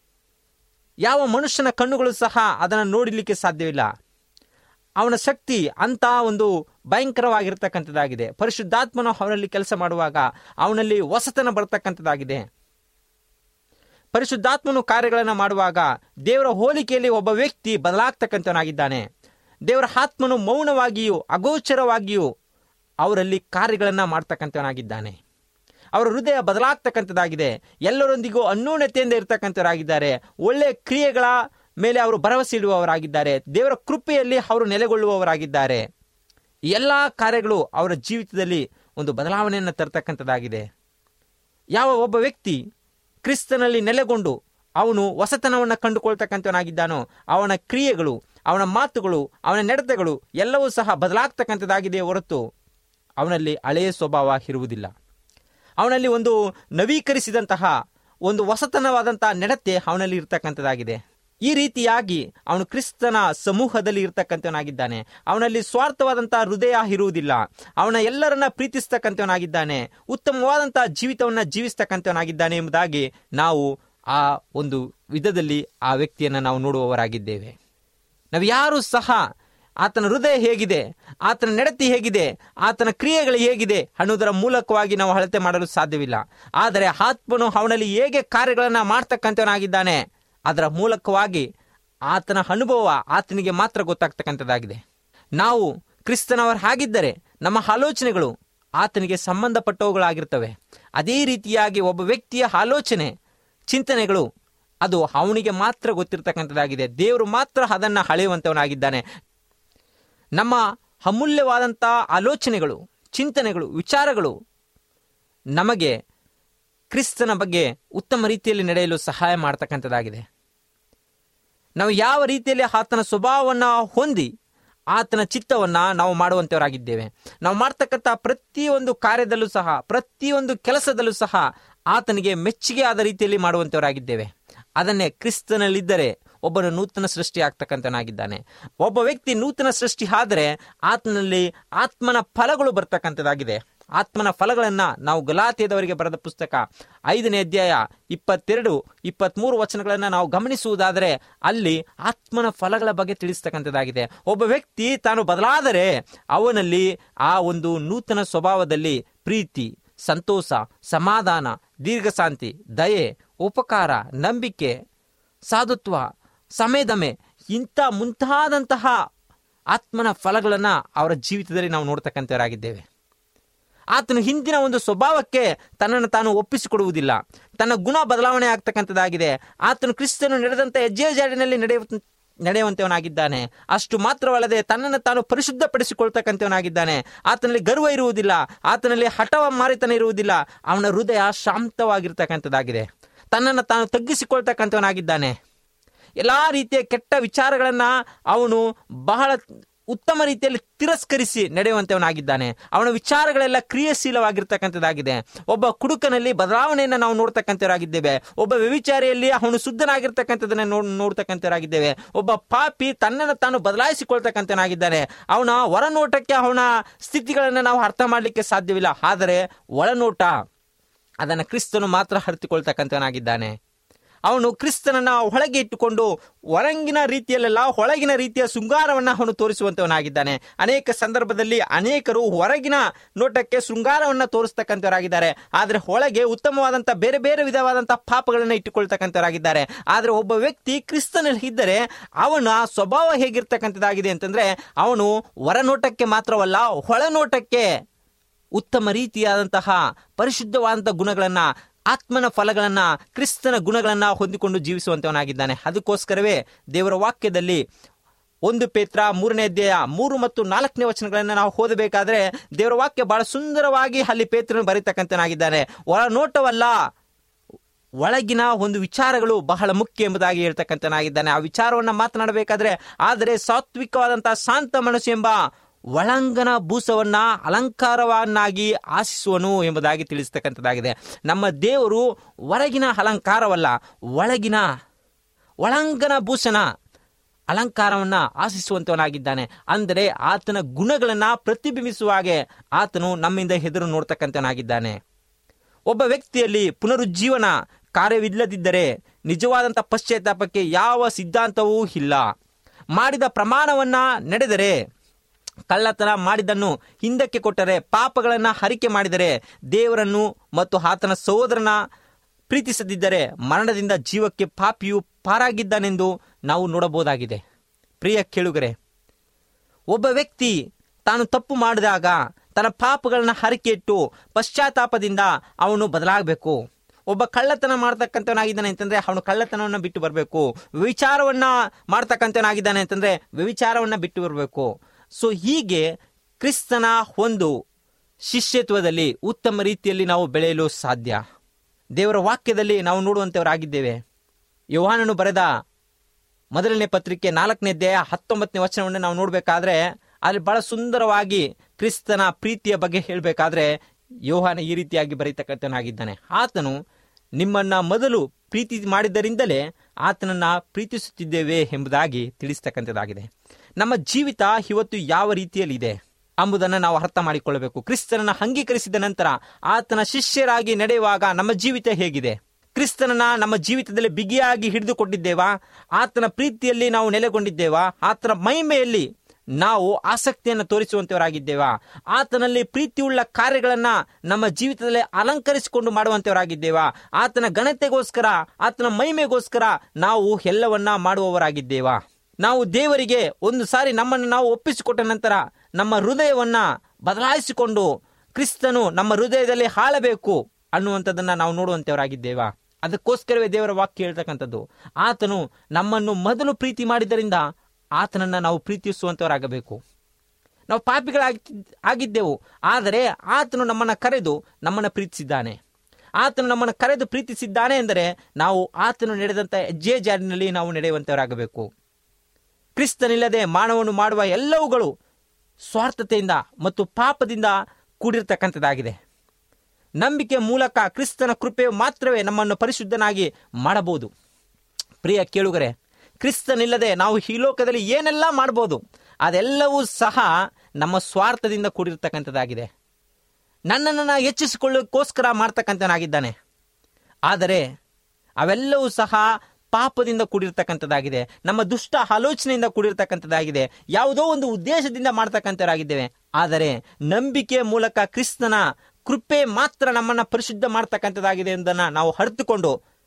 ಯಾವ ಮನುಷ್ಯನ ಕಣ್ಣುಗಳು ಸಹ ಅದನ್ನು ನೋಡಲಿಕ್ಕೆ ಸಾಧ್ಯವಿಲ್ಲ ಅವನ ಶಕ್ತಿ ಅಂತ ಒಂದು ಭಯಂಕರವಾಗಿರ್ತಕ್ಕಂಥದ್ದಾಗಿದೆ ಪರಿಶುದ್ಧಾತ್ಮನು ಅವನಲ್ಲಿ ಕೆಲಸ ಮಾಡುವಾಗ ಅವನಲ್ಲಿ ಹೊಸತನ ಬರ್ತಕ್ಕಂಥದ್ದಾಗಿದೆ ಪರಿಶುದ್ಧಾತ್ಮನು ಕಾರ್ಯಗಳನ್ನು ಮಾಡುವಾಗ ದೇವರ ಹೋಲಿಕೆಯಲ್ಲಿ ಒಬ್ಬ ವ್ಯಕ್ತಿ ಬದಲಾಗ್ತಕ್ಕಂಥವನಾಗಿದ್ದಾನೆ ದೇವರ ಆತ್ಮನು ಮೌನವಾಗಿಯೂ ಅಗೋಚರವಾಗಿಯೂ ಅವರಲ್ಲಿ ಕಾರ್ಯಗಳನ್ನು ಮಾಡ್ತಕ್ಕಂಥವನಾಗಿದ್ದಾನೆ ಅವರ ಹೃದಯ ಬದಲಾಗ್ತಕ್ಕಂಥದ್ದಾಗಿದೆ ಎಲ್ಲರೊಂದಿಗೂ ಅನ್ಯೋನ್ಯತೆಯಿಂದ ಇರ್ತಕ್ಕಂಥವರಾಗಿದ್ದಾರೆ ಒಳ್ಳೆಯ ಕ್ರಿಯೆಗಳ ಮೇಲೆ ಅವರು ಭರವಸೆ ಇಡುವವರಾಗಿದ್ದಾರೆ ದೇವರ ಕೃಪೆಯಲ್ಲಿ ಅವರು ನೆಲೆಗೊಳ್ಳುವವರಾಗಿದ್ದಾರೆ ಈ ಎಲ್ಲ ಕಾರ್ಯಗಳು ಅವರ ಜೀವಿತದಲ್ಲಿ ಒಂದು ಬದಲಾವಣೆಯನ್ನು ತರ್ತಕ್ಕಂಥದ್ದಾಗಿದೆ ಯಾವ ಒಬ್ಬ ವ್ಯಕ್ತಿ ಕ್ರಿಸ್ತನಲ್ಲಿ ನೆಲೆಗೊಂಡು ಅವನು ಹೊಸತನವನ್ನು ಕಂಡುಕೊಳ್ತಕ್ಕಂಥವನಾಗಿದ್ದಾನೋ ಅವನ ಕ್ರಿಯೆಗಳು ಅವನ ಮಾತುಗಳು ಅವನ ನಡತೆಗಳು ಎಲ್ಲವೂ ಸಹ ಬದಲಾಗ್ತಕ್ಕಂಥದ್ದಾಗಿದೆ ಹೊರತು ಅವನಲ್ಲಿ ಹಳೆಯ ಸ್ವಭಾವ ಇರುವುದಿಲ್ಲ ಅವನಲ್ಲಿ ಒಂದು ನವೀಕರಿಸಿದಂತಹ ಒಂದು ಹೊಸತನವಾದಂತಹ ನಡತೆ ಅವನಲ್ಲಿ ಇರ್ತಕ್ಕಂಥದ್ದಾಗಿದೆ ಈ ರೀತಿಯಾಗಿ ಅವನು ಕ್ರಿಸ್ತನ ಸಮೂಹದಲ್ಲಿ ಇರ್ತಕ್ಕಂಥವನಾಗಿದ್ದಾನೆ ಅವನಲ್ಲಿ ಸ್ವಾರ್ಥವಾದಂತಹ ಹೃದಯ ಇರುವುದಿಲ್ಲ ಅವನ ಎಲ್ಲರನ್ನ ಪ್ರೀತಿಸ್ತಕ್ಕಂಥವನಾಗಿದ್ದಾನೆ ಉತ್ತಮವಾದಂತಹ ಜೀವಿತವನ್ನ ಜೀವಿಸ್ತಕ್ಕಂಥವನಾಗಿದ್ದಾನೆ ಎಂಬುದಾಗಿ ನಾವು ಆ ಒಂದು ವಿಧದಲ್ಲಿ ಆ ವ್ಯಕ್ತಿಯನ್ನು ನಾವು ನೋಡುವವರಾಗಿದ್ದೇವೆ ನಾವು ಯಾರು ಸಹ ಆತನ ಹೃದಯ ಹೇಗಿದೆ ಆತನ ನಡತೆ ಹೇಗಿದೆ ಆತನ ಕ್ರಿಯೆಗಳು ಹೇಗಿದೆ ಅನ್ನೋದರ ಮೂಲಕವಾಗಿ ನಾವು ಅಳತೆ ಮಾಡಲು ಸಾಧ್ಯವಿಲ್ಲ ಆದರೆ ಆತ್ಮನು ಅವನಲ್ಲಿ ಹೇಗೆ ಕಾರ್ಯಗಳನ್ನು ಮಾಡ್ತಕ್ಕಂಥವನಾಗಿದ್ದಾನೆ ಅದರ ಮೂಲಕವಾಗಿ ಆತನ ಅನುಭವ ಆತನಿಗೆ ಮಾತ್ರ ಗೊತ್ತಾಗ್ತಕ್ಕಂಥದ್ದಾಗಿದೆ ನಾವು ಕ್ರಿಸ್ತನವರ ಹಾಗಿದ್ದರೆ ನಮ್ಮ ಆಲೋಚನೆಗಳು ಆತನಿಗೆ ಸಂಬಂಧಪಟ್ಟವುಗಳಾಗಿರ್ತವೆ ಅದೇ ರೀತಿಯಾಗಿ ಒಬ್ಬ ವ್ಯಕ್ತಿಯ ಆಲೋಚನೆ ಚಿಂತನೆಗಳು ಅದು ಅವನಿಗೆ ಮಾತ್ರ ಗೊತ್ತಿರತಕ್ಕಂಥದ್ದಾಗಿದೆ ದೇವರು ಮಾತ್ರ ಅದನ್ನು ಹಳೆಯುವಂಥವನಾಗಿದ್ದಾನೆ ನಮ್ಮ ಅಮೂಲ್ಯವಾದಂಥ ಆಲೋಚನೆಗಳು ಚಿಂತನೆಗಳು ವಿಚಾರಗಳು ನಮಗೆ ಕ್ರಿಸ್ತನ ಬಗ್ಗೆ ಉತ್ತಮ ರೀತಿಯಲ್ಲಿ ನಡೆಯಲು ಸಹಾಯ ಮಾಡ್ತಕ್ಕಂಥದ್ದಾಗಿದೆ ನಾವು ಯಾವ ರೀತಿಯಲ್ಲಿ ಆತನ ಸ್ವಭಾವವನ್ನು ಹೊಂದಿ ಆತನ ಚಿತ್ತವನ್ನ ನಾವು ಮಾಡುವಂಥವರಾಗಿದ್ದೇವೆ ನಾವು ಮಾಡ್ತಕ್ಕಂಥ ಪ್ರತಿಯೊಂದು ಕಾರ್ಯದಲ್ಲೂ ಸಹ ಪ್ರತಿಯೊಂದು ಕೆಲಸದಲ್ಲೂ ಸಹ ಆತನಿಗೆ ಮೆಚ್ಚುಗೆ ಆದ ರೀತಿಯಲ್ಲಿ ಮಾಡುವಂಥವರಾಗಿದ್ದೇವೆ ಅದನ್ನೇ ಕ್ರಿಸ್ತನಲ್ಲಿದ್ದರೆ ಒಬ್ಬನು ನೂತನ ಸೃಷ್ಟಿ ಆಗ್ತಕ್ಕಂಥನಾಗಿದ್ದಾನೆ ಒಬ್ಬ ವ್ಯಕ್ತಿ ನೂತನ ಸೃಷ್ಟಿ ಆದರೆ ಆತನಲ್ಲಿ ಆತ್ಮನ ಫಲಗಳು ಬರ್ತಕ್ಕಂಥದ್ದಾಗಿದೆ ಆತ್ಮನ ಫಲಗಳನ್ನು ನಾವು ಗಲಾತಿಯದವರಿಗೆ ಬರೆದ ಪುಸ್ತಕ ಐದನೇ ಅಧ್ಯಾಯ ಇಪ್ಪತ್ತೆರಡು ಇಪ್ಪತ್ತ್ಮೂರು ವಚನಗಳನ್ನು ನಾವು ಗಮನಿಸುವುದಾದರೆ ಅಲ್ಲಿ ಆತ್ಮನ ಫಲಗಳ ಬಗ್ಗೆ ತಿಳಿಸ್ತಕ್ಕಂಥದ್ದಾಗಿದೆ ಒಬ್ಬ ವ್ಯಕ್ತಿ ತಾನು ಬದಲಾದರೆ ಅವನಲ್ಲಿ ಆ ಒಂದು ನೂತನ ಸ್ವಭಾವದಲ್ಲಿ ಪ್ರೀತಿ ಸಂತೋಷ ಸಮಾಧಾನ ದೀರ್ಘಶಾಂತಿ ದಯೆ ಉಪಕಾರ ನಂಬಿಕೆ ಸಾಧುತ್ವ ಸಂವೇದಮೆ ಇಂಥ ಮುಂತಾದಂತಹ ಆತ್ಮನ ಫಲಗಳನ್ನು ಅವರ ಜೀವಿತದಲ್ಲಿ ನಾವು ನೋಡ್ತಕ್ಕಂಥವರಾಗಿದ್ದೇವೆ ಆತನು ಹಿಂದಿನ ಒಂದು ಸ್ವಭಾವಕ್ಕೆ ತನ್ನನ್ನು ತಾನು ಒಪ್ಪಿಸಿಕೊಡುವುದಿಲ್ಲ ತನ್ನ ಗುಣ ಬದಲಾವಣೆ ಆಗ್ತಕ್ಕಂಥದ್ದಾಗಿದೆ ಆತನು ಕ್ರಿಸ್ತನು ನಡೆದಂಥ ಹೆಜ್ಜೆ ಜಾಡಿನಲ್ಲಿ ನಡೆಯುವ ನಡೆಯುವಂತವನಾಗಿದ್ದಾನೆ ಅಷ್ಟು ಮಾತ್ರವಲ್ಲದೆ ತನ್ನನ್ನು ತಾನು ಪರಿಶುದ್ಧಪಡಿಸಿಕೊಳ್ತಕ್ಕಂಥವನಾಗಿದ್ದಾನೆ ಆತನಲ್ಲಿ ಗರ್ವ ಇರುವುದಿಲ್ಲ ಆತನಲ್ಲಿ ಹಠವ ಮಾರಿತನ ಇರುವುದಿಲ್ಲ ಅವನ ಹೃದಯ ಶಾಂತವಾಗಿರ್ತಕ್ಕಂಥದ್ದಾಗಿದೆ ತನ್ನನ್ನು ತಾನು ತಗ್ಗಿಸಿಕೊಳ್ತಕ್ಕಂಥವನಾಗಿದ್ದಾನೆ ಎಲ್ಲ ರೀತಿಯ ಕೆಟ್ಟ ವಿಚಾರಗಳನ್ನು ಅವನು ಬಹಳ ಉತ್ತಮ ರೀತಿಯಲ್ಲಿ ತಿರಸ್ಕರಿಸಿ ನಡೆಯುವಂತವನಾಗಿದ್ದಾನೆ ಅವನ ವಿಚಾರಗಳೆಲ್ಲ ಕ್ರಿಯಾಶೀಲವಾಗಿರ್ತಕ್ಕಂಥದ್ದಾಗಿದೆ ಒಬ್ಬ ಕುಡುಕನಲ್ಲಿ ಬದಲಾವಣೆಯನ್ನು ನಾವು ನೋಡ್ತಕ್ಕಂಥವರಾಗಿದ್ದೇವೆ ಒಬ್ಬ ವ್ಯವಿಚಾರಿಯಲ್ಲಿ ಅವನು ಶುದ್ಧನಾಗಿರ್ತಕ್ಕಂಥದ್ದನ್ನ ನೋಡ್ ನೋಡ್ತಕ್ಕಂಥವರಾಗಿದ್ದೇವೆ ಒಬ್ಬ ಪಾಪಿ ತನ್ನನ್ನು ತಾನು ಬದಲಾಯಿಸಿಕೊಳ್ತಕ್ಕಂಥನಾಗಿದ್ದಾನೆ ಅವನ ಹೊರನೋಟಕ್ಕೆ ಅವನ ಸ್ಥಿತಿಗಳನ್ನು ನಾವು ಅರ್ಥ ಮಾಡಲಿಕ್ಕೆ ಸಾಧ್ಯವಿಲ್ಲ ಆದರೆ ಒಳನೋಟ ಅದನ್ನು ಕ್ರಿಸ್ತನು ಮಾತ್ರ ಹರಿತುಕೊಳ್ತಕ್ಕಂಥವನಾಗಿದ್ದಾನೆ ಅವನು ಕ್ರಿಸ್ತನನ್ನ ಒಳಗೆ ಇಟ್ಟುಕೊಂಡು ಹೊರಂಗಿನ ರೀತಿಯಲ್ಲೆಲ್ಲ ಒಳಗಿನ ರೀತಿಯ ಶೃಂಗಾರವನ್ನು ಅವನು ತೋರಿಸುವಂತವನಾಗಿದ್ದಾನೆ ಅನೇಕ ಸಂದರ್ಭದಲ್ಲಿ ಅನೇಕರು ಹೊರಗಿನ ನೋಟಕ್ಕೆ ಶೃಂಗಾರವನ್ನು ತೋರಿಸ್ತಕ್ಕಂಥವರಾಗಿದ್ದಾರೆ ಆದರೆ ಒಳಗೆ ಉತ್ತಮವಾದಂಥ ಬೇರೆ ಬೇರೆ ವಿಧವಾದಂಥ ಪಾಪಗಳನ್ನು ಇಟ್ಟುಕೊಳ್ತಕ್ಕಂಥವರಾಗಿದ್ದಾರೆ ಆದರೆ ಒಬ್ಬ ವ್ಯಕ್ತಿ ಕ್ರಿಸ್ತನಲ್ಲಿ ಇದ್ದರೆ ಅವನ ಸ್ವಭಾವ ಹೇಗಿರ್ತಕ್ಕಂಥದ್ದಾಗಿದೆ ಅಂತಂದ್ರೆ ಅವನು ಹೊರನೋಟಕ್ಕೆ ಮಾತ್ರವಲ್ಲ ಒಳನೋಟಕ್ಕೆ ಉತ್ತಮ ರೀತಿಯಾದಂತಹ ಪರಿಶುದ್ಧವಾದಂಥ ಗುಣಗಳನ್ನು ಆತ್ಮನ ಫಲಗಳನ್ನು ಕ್ರಿಸ್ತನ ಗುಣಗಳನ್ನು ಹೊಂದಿಕೊಂಡು ಜೀವಿಸುವಂತವನಾಗಿದ್ದಾನೆ ಅದಕ್ಕೋಸ್ಕರವೇ ದೇವರ ವಾಕ್ಯದಲ್ಲಿ ಒಂದು ಪೇತ್ರ ಮೂರನೇ ಅಧ್ಯಾಯ ಮೂರು ಮತ್ತು ನಾಲ್ಕನೇ ವಚನಗಳನ್ನು ನಾವು ಓದಬೇಕಾದ್ರೆ ದೇವರ ವಾಕ್ಯ ಬಹಳ ಸುಂದರವಾಗಿ ಅಲ್ಲಿ ಪೇತ್ರನು ಬರೀತಕ್ಕಂಥನಾಗಿದ್ದಾನೆ ಒಳ ನೋಟವಲ್ಲ ಒಳಗಿನ ಒಂದು ವಿಚಾರಗಳು ಬಹಳ ಮುಖ್ಯ ಎಂಬುದಾಗಿ ಹೇಳ್ತಕ್ಕಂಥನಾಗಿದ್ದಾನೆ ಆ ವಿಚಾರವನ್ನು ಮಾತನಾಡಬೇಕಾದ್ರೆ ಆದರೆ ಸಾತ್ವಿಕವಾದಂತಹ ಶಾಂತ ಮನಸ್ಸು ಎಂಬ ಒಳಂಗನ ಭೂಸವನ್ನ ಅಲಂಕಾರವನ್ನಾಗಿ ಆಶಿಸುವನು ಎಂಬುದಾಗಿ ತಿಳಿಸ್ತಕ್ಕಂಥದ್ದಾಗಿದೆ ನಮ್ಮ ದೇವರು ಹೊರಗಿನ ಅಲಂಕಾರವಲ್ಲ ಒಳಗಿನ ಒಳಂಗನ ಭೂಷಣ ಅಲಂಕಾರವನ್ನ ಆಶಿಸುವಂತವನಾಗಿದ್ದಾನೆ ಅಂದರೆ ಆತನ ಗುಣಗಳನ್ನ ಪ್ರತಿಬಿಂಬಿಸುವ ಹಾಗೆ ಆತನು ನಮ್ಮಿಂದ ಹೆದರು ನೋಡ್ತಕ್ಕಂಥವನಾಗಿದ್ದಾನೆ ಒಬ್ಬ ವ್ಯಕ್ತಿಯಲ್ಲಿ ಪುನರುಜ್ಜೀವನ ಕಾರ್ಯವಿಲ್ಲದಿದ್ದರೆ ನಿಜವಾದಂಥ ಪಶ್ಚಾತ್ತಾಪಕ್ಕೆ ಯಾವ ಸಿದ್ಧಾಂತವೂ ಇಲ್ಲ ಮಾಡಿದ ಪ್ರಮಾಣವನ್ನ ನಡೆದರೆ ಕಳ್ಳತನ ಮಾಡಿದ್ದನ್ನು ಹಿಂದಕ್ಕೆ ಕೊಟ್ಟರೆ ಪಾಪಗಳನ್ನ ಹರಿಕೆ ಮಾಡಿದರೆ ದೇವರನ್ನು ಮತ್ತು ಆತನ ಸಹೋದರನ ಪ್ರೀತಿಸದಿದ್ದರೆ ಮರಣದಿಂದ ಜೀವಕ್ಕೆ ಪಾಪಿಯು ಪಾರಾಗಿದ್ದಾನೆಂದು ನಾವು ನೋಡಬಹುದಾಗಿದೆ ಪ್ರಿಯ ಕೇಳುಗರೆ ಒಬ್ಬ ವ್ಯಕ್ತಿ ತಾನು ತಪ್ಪು ಮಾಡಿದಾಗ ತನ್ನ ಪಾಪಗಳನ್ನ ಹರಕೆ ಇಟ್ಟು ಪಶ್ಚಾತ್ತಾಪದಿಂದ ಅವನು ಬದಲಾಗಬೇಕು ಒಬ್ಬ ಕಳ್ಳತನ ಮಾಡ್ತಕ್ಕಂಥವನಾಗಿದ್ದಾನೆ ಅಂತಂದ್ರೆ ಅವನು ಕಳ್ಳತನವನ್ನು ಬಿಟ್ಟು ಬರಬೇಕು ವಿಚಾರವನ್ನ ಮಾಡ್ತಕ್ಕಂಥವನಾಗಿದ್ದಾನೆ ಅಂತಂದ್ರೆ ವ್ಯವಿಚಾರವನ್ನ ಬಿಟ್ಟು ಬರಬೇಕು ಸೊ ಹೀಗೆ ಕ್ರಿಸ್ತನ ಒಂದು ಶಿಷ್ಯತ್ವದಲ್ಲಿ ಉತ್ತಮ ರೀತಿಯಲ್ಲಿ ನಾವು ಬೆಳೆಯಲು ಸಾಧ್ಯ ದೇವರ ವಾಕ್ಯದಲ್ಲಿ ನಾವು ನೋಡುವಂಥವರಾಗಿದ್ದೇವೆ ಯೋಹಾನನು ಬರೆದ ಮೊದಲನೇ ಪತ್ರಿಕೆ ನಾಲ್ಕನೇ ಅಧ್ಯಾಯ ಹತ್ತೊಂಬತ್ತನೇ ವಚನವನ್ನು ನಾವು ನೋಡಬೇಕಾದ್ರೆ ಅಲ್ಲಿ ಬಹಳ ಸುಂದರವಾಗಿ ಕ್ರಿಸ್ತನ ಪ್ರೀತಿಯ ಬಗ್ಗೆ ಹೇಳಬೇಕಾದ್ರೆ ಯೋಹಾನ ಈ ರೀತಿಯಾಗಿ ಬರೀತಕ್ಕಂಥನಾಗಿದ್ದಾನೆ ಆತನು ನಿಮ್ಮನ್ನ ಮೊದಲು ಪ್ರೀತಿ ಮಾಡಿದ್ದರಿಂದಲೇ ಆತನನ್ನ ಪ್ರೀತಿಸುತ್ತಿದ್ದೇವೆ ಎಂಬುದಾಗಿ ತಿಳಿಸ್ತಕ್ಕಂಥದ್ದಾಗಿದೆ ನಮ್ಮ ಜೀವಿತ ಇವತ್ತು ಯಾವ ರೀತಿಯಲ್ಲಿ ಇದೆ ಎಂಬುದನ್ನು ನಾವು ಅರ್ಥ ಮಾಡಿಕೊಳ್ಳಬೇಕು ಕ್ರಿಸ್ತನನ್ನ ಅಂಗೀಕರಿಸಿದ ನಂತರ ಆತನ ಶಿಷ್ಯರಾಗಿ ನಡೆಯುವಾಗ ನಮ್ಮ ಜೀವಿತ ಹೇಗಿದೆ ಕ್ರಿಸ್ತನನ್ನ ನಮ್ಮ ಜೀವಿತದಲ್ಲಿ ಬಿಗಿಯಾಗಿ ಹಿಡಿದುಕೊಂಡಿದ್ದೇವಾ ಆತನ ಪ್ರೀತಿಯಲ್ಲಿ ನಾವು ನೆಲೆಗೊಂಡಿದ್ದೇವಾ ಆತನ ಮಹಿಮೆಯಲ್ಲಿ ನಾವು ಆಸಕ್ತಿಯನ್ನು ತೋರಿಸುವಂತವರಾಗಿದ್ದೇವಾ ಆತನಲ್ಲಿ ಪ್ರೀತಿಯುಳ್ಳ ಕಾರ್ಯಗಳನ್ನ ನಮ್ಮ ಜೀವಿತದಲ್ಲಿ ಅಲಂಕರಿಸಿಕೊಂಡು ಮಾಡುವಂತವರಾಗಿದ್ದೇವಾ ಆತನ ಘನತೆಗೋಸ್ಕರ ಆತನ ಮಹಿಮೆಗೋಸ್ಕರ ನಾವು ಎಲ್ಲವನ್ನ ಮಾಡುವವರಾಗಿದ್ದೇವಾ ನಾವು ದೇವರಿಗೆ ಒಂದು ಸಾರಿ ನಮ್ಮನ್ನು ನಾವು ಒಪ್ಪಿಸಿಕೊಟ್ಟ ನಂತರ ನಮ್ಮ ಹೃದಯವನ್ನ ಬದಲಾಯಿಸಿಕೊಂಡು ಕ್ರಿಸ್ತನು ನಮ್ಮ ಹೃದಯದಲ್ಲಿ ಹಾಳಬೇಕು ಅನ್ನುವಂಥದ್ದನ್ನ ನಾವು ನೋಡುವಂತವರಾಗಿದ್ದೇವಾ ಅದಕ್ಕೋಸ್ಕರವೇ ದೇವರ ವಾಕ್ಯ ಹೇಳ್ತಕ್ಕಂಥದ್ದು ಆತನು ನಮ್ಮನ್ನು ಮೊದಲು ಪ್ರೀತಿ ಮಾಡಿದ್ದರಿಂದ ಆತನನ್ನ ನಾವು ಪ್ರೀತಿಸುವಂತವರಾಗಬೇಕು ನಾವು ಪಾಪಿಗಳಾಗಿ ಆಗಿದ್ದೆವು ಆದರೆ ಆತನು ನಮ್ಮನ್ನು ಕರೆದು ನಮ್ಮನ್ನು ಪ್ರೀತಿಸಿದ್ದಾನೆ ಆತನು ನಮ್ಮನ್ನು ಕರೆದು ಪ್ರೀತಿಸಿದ್ದಾನೆ ಎಂದರೆ ನಾವು ಆತನು ನಡೆದಂಥ ಹೆಜ್ಜೆ ಜಾಡಿನಲ್ಲಿ ನಾವು ನಡೆಯುವಂತವರಾಗಬೇಕು ಕ್ರಿಸ್ತನಿಲ್ಲದೆ ಮಾನವನು ಮಾಡುವ ಎಲ್ಲವುಗಳು ಸ್ವಾರ್ಥತೆಯಿಂದ ಮತ್ತು ಪಾಪದಿಂದ ಕೂಡಿರ್ತಕ್ಕಂಥದ್ದಾಗಿದೆ ನಂಬಿಕೆ ಮೂಲಕ ಕ್ರಿಸ್ತನ ಕೃಪೆ ಮಾತ್ರವೇ ನಮ್ಮನ್ನು ಪರಿಶುದ್ಧನಾಗಿ ಮಾಡಬಹುದು ಪ್ರಿಯ ಕೇಳುಗರೆ ಕ್ರಿಸ್ತನಿಲ್ಲದೆ ನಾವು ಈ ಲೋಕದಲ್ಲಿ ಏನೆಲ್ಲ ಮಾಡ್ಬೋದು ಅದೆಲ್ಲವೂ ಸಹ ನಮ್ಮ ಸ್ವಾರ್ಥದಿಂದ ಕೂಡಿರ್ತಕ್ಕಂಥದ್ದಾಗಿದೆ ನನ್ನನ್ನು ಹೆಚ್ಚಿಸಿಕೊಳ್ಳೋಕ್ಕೋಸ್ಕರ ಮಾಡ್ತಕ್ಕಂಥನಾಗಿದ್ದಾನೆ ಆದರೆ ಅವೆಲ್ಲವೂ ಸಹ ಪಾಪದಿಂದ ಕೂಡಿರ್ತಕ್ಕಂಥದ್ದಾಗಿದೆ ನಮ್ಮ ದುಷ್ಟ ಆಲೋಚನೆಯಿಂದ ಕೂಡಿರ್ತಕ್ಕಂಥದ್ದಾಗಿದೆ ಯಾವುದೋ ಒಂದು ಉದ್ದೇಶದಿಂದ ಮಾಡ್ತಕ್ಕಂಥವರಾಗಿದ್ದೇವೆ ಆದರೆ ನಂಬಿಕೆಯ ಮೂಲಕ ಕ್ರಿಸ್ತನ ಕೃಪೆ ಮಾತ್ರ ನಮ್ಮನ್ನ ಪರಿಶುದ್ಧ ಮಾಡ್ತಕ್ಕಂಥದ್ದಾಗಿದೆ ಎಂದನ್ನ ನಾವು ಅರಿತುಕೊಂಡು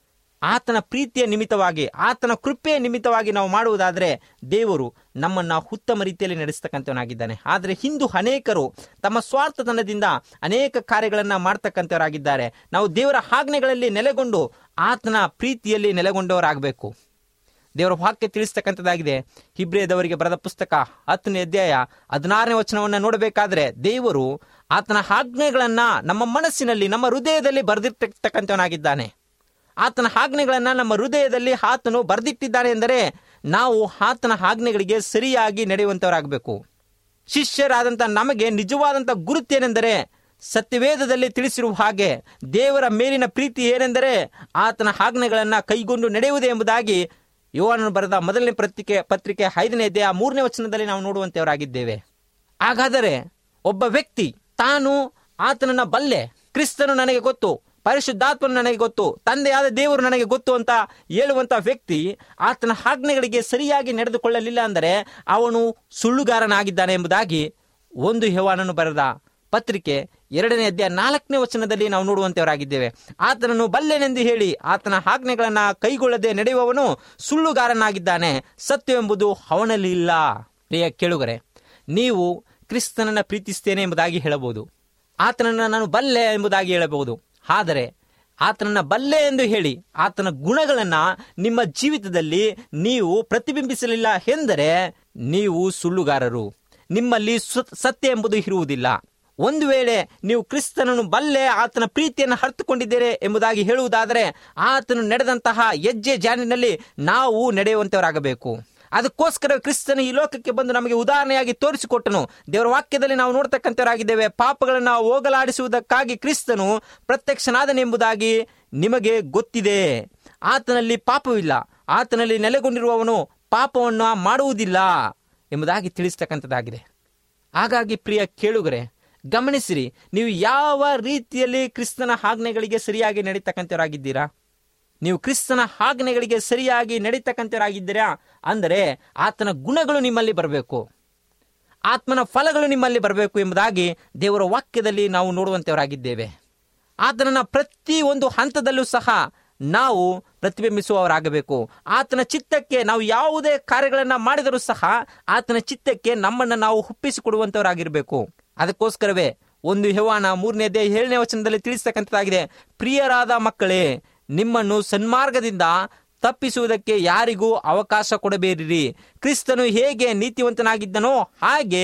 ಆತನ ಪ್ರೀತಿಯ ನಿಮಿತ್ತವಾಗಿ ಆತನ ಕೃಪೆಯ ನಿಮಿತ್ತವಾಗಿ ನಾವು ಮಾಡುವುದಾದರೆ ದೇವರು ನಮ್ಮನ್ನ ಉತ್ತಮ ರೀತಿಯಲ್ಲಿ ನಡೆಸ್ತಕ್ಕಂಥವನಾಗಿದ್ದಾನೆ ಆದರೆ ಹಿಂದೂ ಅನೇಕರು ತಮ್ಮ ಸ್ವಾರ್ಥತನದಿಂದ ಅನೇಕ ಕಾರ್ಯಗಳನ್ನ ಮಾಡ್ತಕ್ಕಂಥವರಾಗಿದ್ದಾರೆ ನಾವು ದೇವರ ಆಜ್ಞೆಗಳಲ್ಲಿ ನೆಲೆಗೊಂಡು ಆತನ ಪ್ರೀತಿಯಲ್ಲಿ ನೆಲೆಗೊಂಡವರಾಗಬೇಕು ದೇವರ ವಾಕ್ಯ ತಿಳಿಸ್ತಕ್ಕಂಥದ್ದಾಗಿದೆ ಹಿಬ್ರಿಯದವರಿಗೆ ಬರೆದ ಪುಸ್ತಕ ಹತ್ತನೇ ಅಧ್ಯಾಯ ಹದಿನಾರನೇ ವಚನವನ್ನು ನೋಡಬೇಕಾದ್ರೆ ದೇವರು ಆತನ ಆಜ್ಞೆಗಳನ್ನ ನಮ್ಮ ಮನಸ್ಸಿನಲ್ಲಿ ನಮ್ಮ ಹೃದಯದಲ್ಲಿ ಬರೆದಿರ್ತಕ್ಕಂಥವನಾಗಿದ್ದಾನೆ ಆತನ ಆಜ್ಞೆಗಳನ್ನ ನಮ್ಮ ಹೃದಯದಲ್ಲಿ ಆತನು ಬರೆದಿಟ್ಟಿದ್ದಾನೆ ಎಂದರೆ ನಾವು ಆತನ ಆಜ್ಞೆಗಳಿಗೆ ಸರಿಯಾಗಿ ನಡೆಯುವಂತವರಾಗಬೇಕು ಶಿಷ್ಯರಾದಂಥ ನಮಗೆ ನಿಜವಾದಂಥ ಗುರುತೇನೆಂದರೆ ಸತ್ಯವೇದದಲ್ಲಿ ತಿಳಿಸಿರುವ ಹಾಗೆ ದೇವರ ಮೇಲಿನ ಪ್ರೀತಿ ಏನೆಂದರೆ ಆತನ ಆಜ್ಞೆಗಳನ್ನು ಕೈಗೊಂಡು ನಡೆಯುವುದೇ ಎಂಬುದಾಗಿ ಯೋವನನ್ನು ಬರೆದ ಮೊದಲನೇ ಪತ್ರಿಕೆ ಪತ್ರಿಕೆ ಐದನೇ ಅಧ್ಯಾಯ ಮೂರನೇ ವಚನದಲ್ಲಿ ನಾವು ನೋಡುವಂತೆಯವರಾಗಿದ್ದೇವೆ ಹಾಗಾದರೆ ಒಬ್ಬ ವ್ಯಕ್ತಿ ತಾನು ಆತನನ್ನ ಬಲ್ಲೆ ಕ್ರಿಸ್ತನು ನನಗೆ ಗೊತ್ತು ಪರಿಶುದ್ಧಾತ್ಮನು ನನಗೆ ಗೊತ್ತು ತಂದೆಯಾದ ದೇವರು ನನಗೆ ಗೊತ್ತು ಅಂತ ಹೇಳುವಂತ ವ್ಯಕ್ತಿ ಆತನ ಆಜ್ಞೆಗಳಿಗೆ ಸರಿಯಾಗಿ ನಡೆದುಕೊಳ್ಳಲಿಲ್ಲ ಅಂದರೆ ಅವನು ಸುಳ್ಳುಗಾರನಾಗಿದ್ದಾನೆ ಎಂಬುದಾಗಿ ಒಂದು ಯವಾನನು ಬರೆದ ಪತ್ರಿಕೆ ಎರಡನೇ ಅಧ್ಯಾಯ ನಾಲ್ಕನೇ ವಚನದಲ್ಲಿ ನಾವು ನೋಡುವಂತವರಾಗಿದ್ದೇವೆ ಆತನನ್ನು ಬಲ್ಲೆನೆಂದು ಹೇಳಿ ಆತನ ಆಜ್ಞೆಗಳನ್ನ ಕೈಗೊಳ್ಳದೆ ನಡೆಯುವವನು ಸುಳ್ಳುಗಾರನಾಗಿದ್ದಾನೆ ಸತ್ಯವೆಂಬುದು ಅವನಲ್ಲಿ ಇಲ್ಲ ಪ್ರಿಯ ಕೇಳುಗರೆ ನೀವು ಕ್ರಿಸ್ತನನ್ನ ಪ್ರೀತಿಸ್ತೇನೆ ಎಂಬುದಾಗಿ ಹೇಳಬಹುದು ಆತನನ್ನ ನಾನು ಬಲ್ಲೆ ಎಂಬುದಾಗಿ ಹೇಳಬಹುದು ಆದರೆ ಆತನನ್ನ ಬಲ್ಲೆ ಎಂದು ಹೇಳಿ ಆತನ ಗುಣಗಳನ್ನ ನಿಮ್ಮ ಜೀವಿತದಲ್ಲಿ ನೀವು ಪ್ರತಿಬಿಂಬಿಸಲಿಲ್ಲ ಎಂದರೆ ನೀವು ಸುಳ್ಳುಗಾರರು ನಿಮ್ಮಲ್ಲಿ ಸು- ಸತ್ಯ ಎಂಬುದು ಇರುವುದಿಲ್ಲ ಒಂದು ವೇಳೆ ನೀವು ಕ್ರಿಸ್ತನನ್ನು ಬಲ್ಲೆ ಆತನ ಪ್ರೀತಿಯನ್ನು ಹರಿತುಕೊಂಡಿದ್ದೀರಿ ಎಂಬುದಾಗಿ ಹೇಳುವುದಾದರೆ ಆತನು ನಡೆದಂತಹ ಹೆಜ್ಜೆ ಜಾನಿನಲ್ಲಿ ನಾವು ನಡೆಯುವಂತವರಾಗಬೇಕು ಅದಕ್ಕೋಸ್ಕರ ಕ್ರಿಸ್ತನು ಈ ಲೋಕಕ್ಕೆ ಬಂದು ನಮಗೆ ಉದಾಹರಣೆಯಾಗಿ ತೋರಿಸಿಕೊಟ್ಟನು ದೇವರ ವಾಕ್ಯದಲ್ಲಿ ನಾವು ನೋಡ್ತಕ್ಕಂಥವರಾಗಿದ್ದೇವೆ ಪಾಪಗಳನ್ನು ಹೋಗಲಾಡಿಸುವುದಕ್ಕಾಗಿ ಕ್ರಿಸ್ತನು ಪ್ರತ್ಯಕ್ಷನಾದನೆಂಬುದಾಗಿ ನಿಮಗೆ ಗೊತ್ತಿದೆ ಆತನಲ್ಲಿ ಪಾಪವಿಲ್ಲ ಆತನಲ್ಲಿ ನೆಲೆಗೊಂಡಿರುವವನು ಪಾಪವನ್ನು ಮಾಡುವುದಿಲ್ಲ ಎಂಬುದಾಗಿ ತಿಳಿಸ್ತಕ್ಕಂಥದ್ದಾಗಿದೆ ಹಾಗಾಗಿ ಪ್ರಿಯ ಕೇಳುಗರೆ ಗಮನಿಸಿರಿ ನೀವು ಯಾವ ರೀತಿಯಲ್ಲಿ ಕ್ರಿಸ್ತನ ಆಜ್ಞೆಗಳಿಗೆ ಸರಿಯಾಗಿ ನಡೀತಕ್ಕಂಥವರಾಗಿದ್ದೀರಾ ನೀವು ಕ್ರಿಸ್ತನ ಆಜ್ಞೆಗಳಿಗೆ ಸರಿಯಾಗಿ ನಡೀತಕ್ಕಂಥವರಾಗಿದ್ದೀರಾ ಅಂದರೆ ಆತನ ಗುಣಗಳು ನಿಮ್ಮಲ್ಲಿ ಬರಬೇಕು ಆತ್ಮನ ಫಲಗಳು ನಿಮ್ಮಲ್ಲಿ ಬರಬೇಕು ಎಂಬುದಾಗಿ ದೇವರ ವಾಕ್ಯದಲ್ಲಿ ನಾವು ನೋಡುವಂತವರಾಗಿದ್ದೇವೆ ಆತನನ್ನ ಪ್ರತಿ ಒಂದು ಹಂತದಲ್ಲೂ ಸಹ ನಾವು ಪ್ರತಿಬಿಂಬಿಸುವವರಾಗಬೇಕು ಆತನ ಚಿತ್ತಕ್ಕೆ ನಾವು ಯಾವುದೇ ಕಾರ್ಯಗಳನ್ನು ಮಾಡಿದರೂ ಸಹ ಆತನ ಚಿತ್ತಕ್ಕೆ ನಮ್ಮನ್ನು ನಾವು ಒಪ್ಪಿಸಿಕೊಡುವಂತವರಾಗಿರಬೇಕು ಅದಕ್ಕೋಸ್ಕರವೇ ಒಂದು ಹೆವಾನ ಮೂರನೇ ಏಳನೇ ವಚನದಲ್ಲಿ ತಿಳಿಸ್ತಕ್ಕಂಥದ್ದಾಗಿದೆ ಪ್ರಿಯರಾದ ಮಕ್ಕಳೇ ನಿಮ್ಮನ್ನು ಸನ್ಮಾರ್ಗದಿಂದ ತಪ್ಪಿಸುವುದಕ್ಕೆ ಯಾರಿಗೂ ಅವಕಾಶ ಕೊಡಬೇಡಿರಿ ಕ್ರಿಸ್ತನು ಹೇಗೆ ನೀತಿವಂತನಾಗಿದ್ದನೋ ಹಾಗೆ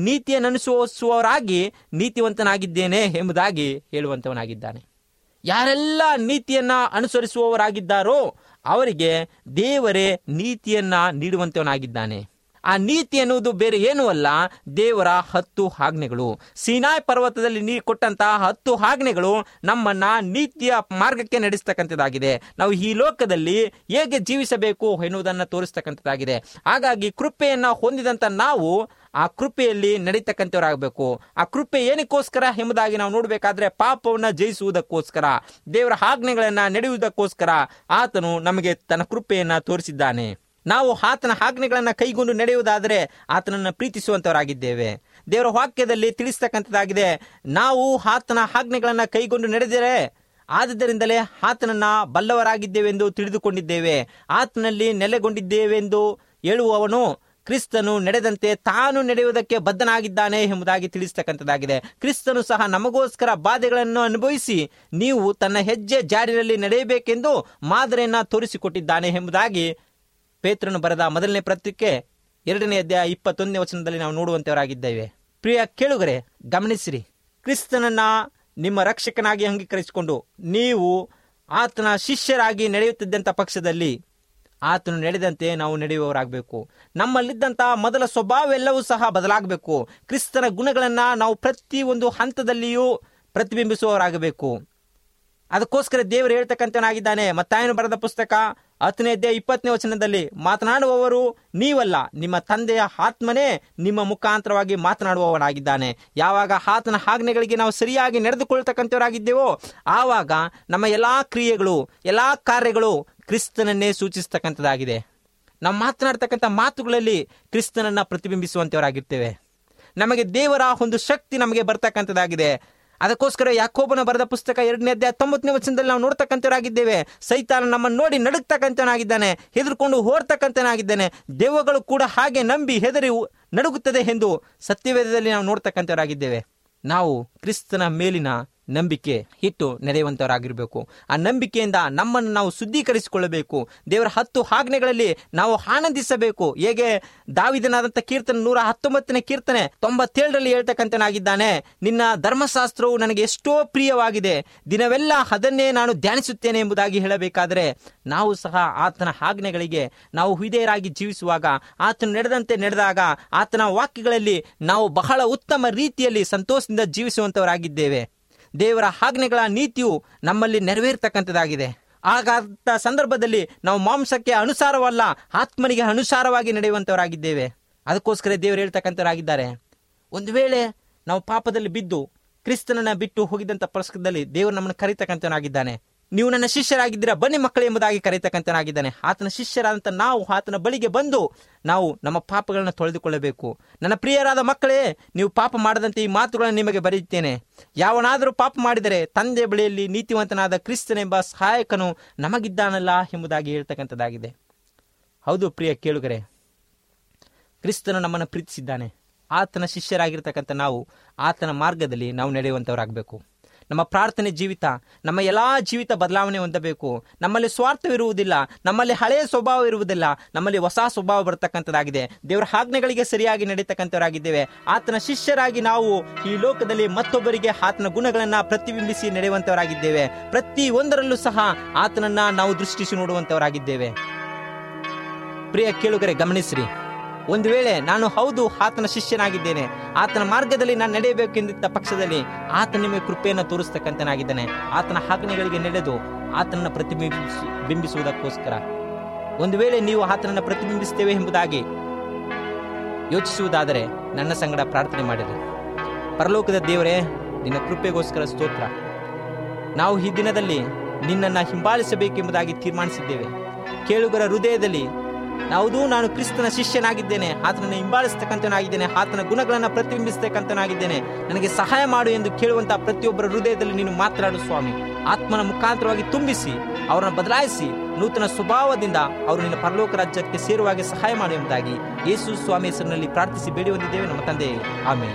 ನೀತಿಯನ್ನನುಸರಿಸುವವರಾಗಿ ನೀತಿವಂತನಾಗಿದ್ದೇನೆ ಎಂಬುದಾಗಿ ಹೇಳುವಂತವನಾಗಿದ್ದಾನೆ ಯಾರೆಲ್ಲ ನೀತಿಯನ್ನ ಅನುಸರಿಸುವವರಾಗಿದ್ದಾರೋ ಅವರಿಗೆ ದೇವರೇ ನೀತಿಯನ್ನ ನೀಡುವಂತವನಾಗಿದ್ದಾನೆ ಆ ನೀತಿ ಎನ್ನುವುದು ಬೇರೆ ಏನೂ ಅಲ್ಲ ದೇವರ ಹತ್ತು ಆಜ್ಞೆಗಳು ಸೀನಾಯ್ ಪರ್ವತದಲ್ಲಿ ನೀ ಕೊಟ್ಟಂತಹ ಹತ್ತು ಆಜ್ಞೆಗಳು ನಮ್ಮನ್ನ ನೀತಿಯ ಮಾರ್ಗಕ್ಕೆ ನಡೆಸ್ತಕ್ಕಂಥದ್ದಾಗಿದೆ ನಾವು ಈ ಲೋಕದಲ್ಲಿ ಹೇಗೆ ಜೀವಿಸಬೇಕು ಎನ್ನುವುದನ್ನು ತೋರಿಸ್ತಕ್ಕಂಥದ್ದಾಗಿದೆ ಹಾಗಾಗಿ ಕೃಪೆಯನ್ನ ಹೊಂದಿದಂತ ನಾವು ಆ ಕೃಪೆಯಲ್ಲಿ ನಡೀತಕ್ಕಂಥವರಾಗಬೇಕು ಆ ಕೃಪೆ ಏನಕ್ಕೋಸ್ಕರ ಎಂಬುದಾಗಿ ನಾವು ನೋಡಬೇಕಾದ್ರೆ ಪಾಪವನ್ನ ಜಯಿಸುವುದಕ್ಕೋಸ್ಕರ ದೇವರ ಆಜ್ಞೆಗಳನ್ನ ನಡೆಯುವುದಕ್ಕೋಸ್ಕರ ಆತನು ನಮಗೆ ತನ್ನ ಕೃಪೆಯನ್ನ ತೋರಿಸಿದ್ದಾನೆ ನಾವು ಆತನ ಆಜ್ಞೆಗಳನ್ನ ಕೈಗೊಂಡು ನಡೆಯುವುದಾದರೆ ಆತನನ್ನ ಪ್ರೀತಿಸುವಂತವರಾಗಿದ್ದೇವೆ ದೇವರ ವಾಕ್ಯದಲ್ಲಿ ತಿಳಿಸ್ತಕ್ಕಂಥದ್ದಾಗಿದೆ ನಾವು ಆತನ ಆಜ್ಞೆಗಳನ್ನ ಕೈಗೊಂಡು ನಡೆದರೆ ಆದುದರಿಂದಲೇ ಆತನನ್ನ ಬಲ್ಲವರಾಗಿದ್ದೇವೆಂದು ತಿಳಿದುಕೊಂಡಿದ್ದೇವೆ ಆತನಲ್ಲಿ ನೆಲೆಗೊಂಡಿದ್ದೇವೆಂದು ಹೇಳುವವನು ಕ್ರಿಸ್ತನು ನಡೆದಂತೆ ತಾನು ನಡೆಯುವುದಕ್ಕೆ ಬದ್ಧನಾಗಿದ್ದಾನೆ ಎಂಬುದಾಗಿ ತಿಳಿಸ್ತಕ್ಕಂಥದ್ದಾಗಿದೆ ಕ್ರಿಸ್ತನು ಸಹ ನಮಗೋಸ್ಕರ ಬಾಧೆಗಳನ್ನು ಅನುಭವಿಸಿ ನೀವು ತನ್ನ ಹೆಜ್ಜೆ ಜಾರಿನಲ್ಲಿ ನಡೆಯಬೇಕೆಂದು ಮಾದರಿಯನ್ನ ತೋರಿಸಿಕೊಟ್ಟಿದ್ದಾನೆ ಎಂಬುದಾಗಿ ಪೇತ್ರನು ಬರೆದ ಮೊದಲನೇ ಪತ್ರಿಕೆ ಎರಡನೇ ಅಧ್ಯಾಯ ಇಪ್ಪತ್ತೊಂದನೇ ವಚನದಲ್ಲಿ ನಾವು ನೋಡುವಂತವರಾಗಿದ್ದೇವೆ ಪ್ರಿಯ ಕೇಳುಗರೆ ಗಮನಿಸಿರಿ ಕ್ರಿಸ್ತನನ್ನ ನಿಮ್ಮ ರಕ್ಷಕನಾಗಿ ಅಂಗೀಕರಿಸಿಕೊಂಡು ನೀವು ಆತನ ಶಿಷ್ಯರಾಗಿ ನಡೆಯುತ್ತಿದ್ದಂಥ ಪಕ್ಷದಲ್ಲಿ ಆತನು ನಡೆದಂತೆ ನಾವು ನಡೆಯುವವರಾಗಬೇಕು ನಮ್ಮಲ್ಲಿದ್ದಂತಹ ಮೊದಲ ಸ್ವಭಾವವೆಲ್ಲವೂ ಸಹ ಬದಲಾಗಬೇಕು ಕ್ರಿಸ್ತನ ಗುಣಗಳನ್ನ ನಾವು ಪ್ರತಿ ಒಂದು ಹಂತದಲ್ಲಿಯೂ ಪ್ರತಿಬಿಂಬಿಸುವವರಾಗಬೇಕು ಅದಕ್ಕೋಸ್ಕರ ದೇವರು ಹೇಳ್ತಕ್ಕಂಥನಾಗಿದ್ದಾನೆ ಮತ್ತಾಯನು ಬರೆದ ಪುಸ್ತಕ ಹತ್ತನೇ ಅಧ್ಯಾಯ ಇಪ್ಪತ್ತನೇ ವಚನದಲ್ಲಿ ಮಾತನಾಡುವವರು ನೀವಲ್ಲ ನಿಮ್ಮ ತಂದೆಯ ಆತ್ಮನೇ ನಿಮ್ಮ ಮುಖಾಂತರವಾಗಿ ಮಾತನಾಡುವವನಾಗಿದ್ದಾನೆ ಯಾವಾಗ ಆತನ ಆಜ್ಞೆಗಳಿಗೆ ನಾವು ಸರಿಯಾಗಿ ನಡೆದುಕೊಳ್ತಕ್ಕಂಥವರಾಗಿದ್ದೇವೋ ಆವಾಗ ನಮ್ಮ ಎಲ್ಲಾ ಕ್ರಿಯೆಗಳು ಎಲ್ಲಾ ಕಾರ್ಯಗಳು ಕ್ರಿಸ್ತನನ್ನೇ ಸೂಚಿಸ್ತಕ್ಕಂಥದ್ದಾಗಿದೆ ನಾವು ಮಾತನಾಡ್ತಕ್ಕಂಥ ಮಾತುಗಳಲ್ಲಿ ಕ್ರಿಸ್ತನನ್ನ ಪ್ರತಿಬಿಂಬಿಸುವಂತವರಾಗಿರ್ತೇವೆ ನಮಗೆ ದೇವರ ಒಂದು ಶಕ್ತಿ ನಮಗೆ ಬರ್ತಕ್ಕಂಥದ್ದಾಗಿದೆ ಅದಕ್ಕೋಸ್ಕರ ಯಾಕೋಬನ ಬರೆದ ಪುಸ್ತಕ ಎರಡನೇ ಅಧ್ಯಾಯ ತೊಂಬತ್ತನೇ ವಚನದಲ್ಲಿ ನಾವು ನೋಡ್ತಕ್ಕಂಥವರಾಗಿದ್ದೇವೆ ಸೈತಾನ ನಮ್ಮನ್ನು ನೋಡಿ ನಡುಗ್ತಕ್ಕಂಥವನಾಗಿದ್ದಾನೆ ಹೆದರ್ಕೊಂಡು ಹೋರ್ತಕ್ಕಂಥವನಾಗಿದ್ದಾನೆ ದೆವ್ವಗಳು ಕೂಡ ಹಾಗೆ ನಂಬಿ ಹೆದರಿ ಉ- ನಡುಗುತ್ತದೆ ಎಂದು ಸತ್ಯವೇದದಲ್ಲಿ ನಾವು ನೋಡ್ತಕ್ಕಂಥವರಾಗಿದ್ದೇವೆ ನಾವು ಕ್ರಿಸ್ತನ ಮೇಲಿನ ನಂಬಿಕೆ ಇಟ್ಟು ನಡೆಯುವಂತವರಾಗಿರಬೇಕು ಆ ನಂಬಿಕೆಯಿಂದ ನಮ್ಮನ್ನು ನಾವು ಶುದ್ಧೀಕರಿಸಿಕೊಳ್ಳಬೇಕು ದೇವರ ಹತ್ತು ಆಜ್ಞೆಗಳಲ್ಲಿ ನಾವು ಆನಂದಿಸಬೇಕು ಹೇಗೆ ದಾವಿದನಾದಂಥ ಕೀರ್ತನೆ ನೂರ ಹತ್ತೊಂಬತ್ತನೇ ಕೀರ್ತನೆ ತೊಂಬತ್ತೇಳರಲ್ಲಿ ಹೇಳ್ತಕ್ಕಂಥನಾಗಿದ್ದಾನೆ ನಿನ್ನ ಧರ್ಮಶಾಸ್ತ್ರವು ನನಗೆ ಎಷ್ಟೋ ಪ್ರಿಯವಾಗಿದೆ ದಿನವೆಲ್ಲ ಅದನ್ನೇ ನಾನು ಧ್ಯಾನಿಸುತ್ತೇನೆ ಎಂಬುದಾಗಿ ಹೇಳಬೇಕಾದರೆ ನಾವು ಸಹ ಆತನ ಆಜ್ಞೆಗಳಿಗೆ ನಾವು ವಿಧೇಯರಾಗಿ ಜೀವಿಸುವಾಗ ಆತನು ನಡೆದಂತೆ ನಡೆದಾಗ ಆತನ ವಾಕ್ಯಗಳಲ್ಲಿ ನಾವು ಬಹಳ ಉತ್ತಮ ರೀತಿಯಲ್ಲಿ ಸಂತೋಷದಿಂದ ಜೀವಿಸುವಂತವರಾಗಿದ್ದೇವೆ ದೇವರ ಆಜ್ಞೆಗಳ ನೀತಿಯು ನಮ್ಮಲ್ಲಿ ನೆರವೇರ್ತಕ್ಕಂಥದ್ದಾಗಿದೆ ಹಾಗಾದ ಸಂದರ್ಭದಲ್ಲಿ ನಾವು ಮಾಂಸಕ್ಕೆ ಅನುಸಾರವಲ್ಲ ಆತ್ಮನಿಗೆ ಅನುಸಾರವಾಗಿ ನಡೆಯುವಂತವರಾಗಿದ್ದೇವೆ ಅದಕ್ಕೋಸ್ಕರ ದೇವರು ಹೇಳ್ತಕ್ಕಂಥವರಾಗಿದ್ದಾರೆ ಒಂದು ವೇಳೆ ನಾವು ಪಾಪದಲ್ಲಿ ಬಿದ್ದು ಕ್ರಿಸ್ತನನ್ನ ಬಿಟ್ಟು ಹೋಗಿದ್ದಂಥ ಪರಿಸ್ಥಿತಿಯಲ್ಲಿ ದೇವರು ನಮ್ಮನ್ನು ಕರೀತಕ್ಕಂಥವನಾಗಿದ್ದಾನೆ ನೀವು ನನ್ನ ಶಿಷ್ಯರಾಗಿದ್ದೀರಾ ಬನ್ನಿ ಮಕ್ಕಳು ಎಂಬುದಾಗಿ ಕರೀತಕ್ಕಂಥನಾಗಿದ್ದಾನೆ ಆತನ ಶಿಷ್ಯರಾದಂಥ ನಾವು ಆತನ ಬಳಿಗೆ ಬಂದು ನಾವು ನಮ್ಮ ಪಾಪಗಳನ್ನು ತೊಳೆದುಕೊಳ್ಳಬೇಕು ನನ್ನ ಪ್ರಿಯರಾದ ಮಕ್ಕಳೇ ನೀವು ಪಾಪ ಮಾಡದಂತೆ ಈ ಮಾತುಗಳನ್ನು ನಿಮಗೆ ಬರೆಯುತ್ತೇನೆ ಯಾವನಾದರೂ ಪಾಪ ಮಾಡಿದರೆ ತಂದೆ ಬಳಿಯಲ್ಲಿ ನೀತಿವಂತನಾದ ಕ್ರಿಸ್ತನೆಂಬ ಸಹಾಯಕನು ನಮಗಿದ್ದಾನಲ್ಲ ಎಂಬುದಾಗಿ ಹೇಳ್ತಕ್ಕಂಥದ್ದಾಗಿದೆ ಹೌದು ಪ್ರಿಯ ಕೇಳುಗರೆ ಕ್ರಿಸ್ತನು ನಮ್ಮನ್ನು ಪ್ರೀತಿಸಿದ್ದಾನೆ ಆತನ ಶಿಷ್ಯರಾಗಿರ್ತಕ್ಕಂಥ ನಾವು ಆತನ ಮಾರ್ಗದಲ್ಲಿ ನಾವು ನಡೆಯುವಂಥವರಾಗಬೇಕು ನಮ್ಮ ಪ್ರಾರ್ಥನೆ ಜೀವಿತ ನಮ್ಮ ಎಲ್ಲಾ ಜೀವಿತ ಬದಲಾವಣೆ ಹೊಂದಬೇಕು ನಮ್ಮಲ್ಲಿ ಸ್ವಾರ್ಥವಿರುವುದಿಲ್ಲ ನಮ್ಮಲ್ಲಿ ಹಳೆಯ ಸ್ವಭಾವ ಇರುವುದಿಲ್ಲ ನಮ್ಮಲ್ಲಿ ಹೊಸ ಸ್ವಭಾವ ಬರ್ತಕ್ಕಂಥದ್ದಾಗಿದೆ ದೇವರ ಆಜ್ಞೆಗಳಿಗೆ ಸರಿಯಾಗಿ ನಡೀತಕ್ಕಂಥವರಾಗಿದ್ದೇವೆ ಆತನ ಶಿಷ್ಯರಾಗಿ ನಾವು ಈ ಲೋಕದಲ್ಲಿ ಮತ್ತೊಬ್ಬರಿಗೆ ಆತನ ಗುಣಗಳನ್ನ ಪ್ರತಿಬಿಂಬಿಸಿ ನಡೆಯುವಂತವರಾಗಿದ್ದೇವೆ ಪ್ರತಿ ಒಂದರಲ್ಲೂ ಸಹ ಆತನನ್ನ ನಾವು ದೃಷ್ಟಿಸಿ ನೋಡುವಂತವರಾಗಿದ್ದೇವೆ ಪ್ರಿಯ ಕೇಳುಗರೆ ಗಮನಿಸ್ರಿ ಒಂದು ವೇಳೆ ನಾನು ಹೌದು ಆತನ ಶಿಷ್ಯನಾಗಿದ್ದೇನೆ ಆತನ ಮಾರ್ಗದಲ್ಲಿ ನಾನು ನಡೆಯಬೇಕೆಂದಿದ್ದ ಪಕ್ಷದಲ್ಲಿ ಆತ ನಿಮಗೆ ಕೃಪೆಯನ್ನು ತೋರಿಸ್ತಕ್ಕಂತನಾಗಿದ್ದಾನೆ ಆತನ ಆಜ್ಞೆಗಳಿಗೆ ನಡೆದು ಆತನನ್ನ ಪ್ರತಿಬಿಂಬಿಸಿ ಬಿಂಬಿಸುವುದಕ್ಕೋಸ್ಕರ ಒಂದು ವೇಳೆ ನೀವು ಆತನನ್ನ ಪ್ರತಿಬಿಂಬಿಸ್ತೇವೆ ಎಂಬುದಾಗಿ ಯೋಚಿಸುವುದಾದರೆ ನನ್ನ ಸಂಗಡ ಪ್ರಾರ್ಥನೆ ಮಾಡಿರಿ ಪರಲೋಕದ ದೇವರೇ ನಿನ್ನ ಕೃಪೆಗೋಸ್ಕರ ಸ್ತೋತ್ರ ನಾವು ಈ ದಿನದಲ್ಲಿ ನಿನ್ನನ್ನು ಹಿಂಬಾಲಿಸಬೇಕೆಂಬುದಾಗಿ ತೀರ್ಮಾನಿಸಿದ್ದೇವೆ ಕೇಳುಗರ ಹೃದಯದಲ್ಲಿ ಯಾವುದೂ ನಾನು ಕ್ರಿಸ್ತನ ಶಿಷ್ಯನಾಗಿದ್ದೇನೆ ಆತನನ್ನು ಹಿಂಬಾಲಿಸ್ತಕ್ಕಂಥನಾಗಿದ್ದೇನೆ ಆತನ ಗುಣಗಳನ್ನು ಪ್ರತಿಬಿಂಬಿಸ್ತಕ್ಕಂಥನಾಗಿದ್ದೇನೆ ನನಗೆ ಸಹಾಯ ಮಾಡು ಎಂದು ಕೇಳುವಂತಹ ಪ್ರತಿಯೊಬ್ಬರ ಹೃದಯದಲ್ಲಿ ನೀನು ಮಾತನಾಡು ಸ್ವಾಮಿ ಆತ್ಮನ ಮುಖಾಂತರವಾಗಿ ತುಂಬಿಸಿ ಅವರನ್ನು ಬದಲಾಯಿಸಿ ನೂತನ ಸ್ವಭಾವದಿಂದ ಅವರು ನಿನ್ನ ಪರಲೋಕ ರಾಜ್ಯಕ್ಕೆ ಸೇರುವಾಗೆ ಸಹಾಯ ಮಾಡು ಎಂಬುದಾಗಿ ಯೇಸು ಸ್ವಾಮಿ ಹೆಸರಿನಲ್ಲಿ ಪ್ರಾರ್ಥಿಸಿ ಬೇಡಿ ಹೊಂದಿದ್ದೇವೆ ನಮ್ಮ ತಂದೆ ಆಮೇಲೆ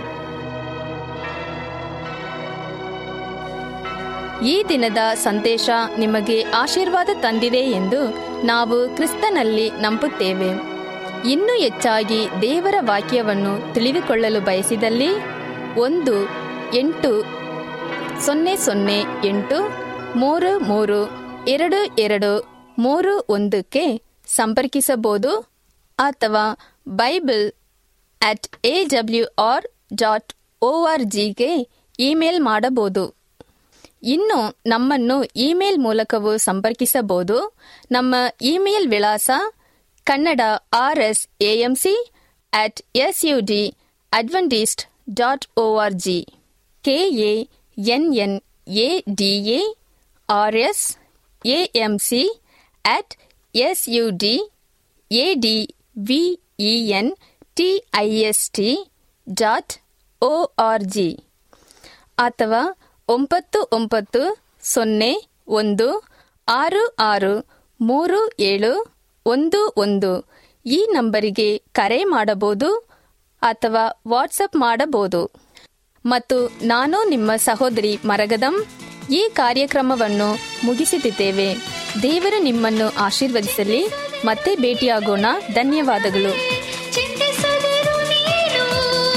ಈ ದಿನದ ಸಂದೇಶ ನಿಮಗೆ ಆಶೀರ್ವಾದ ತಂದಿದೆ ಎಂದು ನಾವು ಕ್ರಿಸ್ತನಲ್ಲಿ ನಂಬುತ್ತೇವೆ ಇನ್ನೂ ಹೆಚ್ಚಾಗಿ ದೇವರ ವಾಕ್ಯವನ್ನು ತಿಳಿದುಕೊಳ್ಳಲು ಬಯಸಿದಲ್ಲಿ ಒಂದು ಎಂಟು ಸೊನ್ನೆ ಸೊನ್ನೆ ಎಂಟು ಮೂರು ಮೂರು ಎರಡು ಎರಡು ಮೂರು ಒಂದಕ್ಕೆ ಸಂಪರ್ಕಿಸಬಹುದು ಅಥವಾ bible at A W R dot O R ಜಿಗೆ ಇಮೇಲ್ ಮಾಡಬಹುದು ಇನ್ನು ನಮ್ಮನ್ನು ಇಮೇಲ್ ಮೂಲಕವೂ ಸಂಪರ್ಕಿಸಬಹುದು ನಮ್ಮ ಇಮೇಲ್ ವಿಳಾಸ Kannada R S AMC at S U D Adventist dot O R G K A N N A D A R S AM C at S U D A D V E N T I S T dot O R G ಅಥವಾ ಒಂಬತ್ತು ಒಂಬತ್ತು ಸೊನ್ನೆ ಒಂದು ಆರು ಆರು ಮೂರು ಏಳು ಒಂದು ಒಂದು ಈ ನಂಬರಿಗೆ ಕರೆ ಮಾಡಬಹುದು ಅಥವಾ ವಾಟ್ಸಪ್ ಮಾಡಬಹುದು ಮತ್ತು ನಾನು ನಿಮ್ಮ ಸಹೋದರಿ ಮರಗದಂ ಈ ಕಾರ್ಯಕ್ರಮವನ್ನು ಮುಗಿಸುತ್ತಿದ್ದೇವೆ ದೇವರು ನಿಮ್ಮನ್ನು ಆಶೀರ್ವದಿಸಲಿ ಮತ್ತೆ ಭೇಟಿಯಾಗೋಣ ಧನ್ಯವಾದಗಳು ಚಿಂತಿಸದಿರು ನೀನು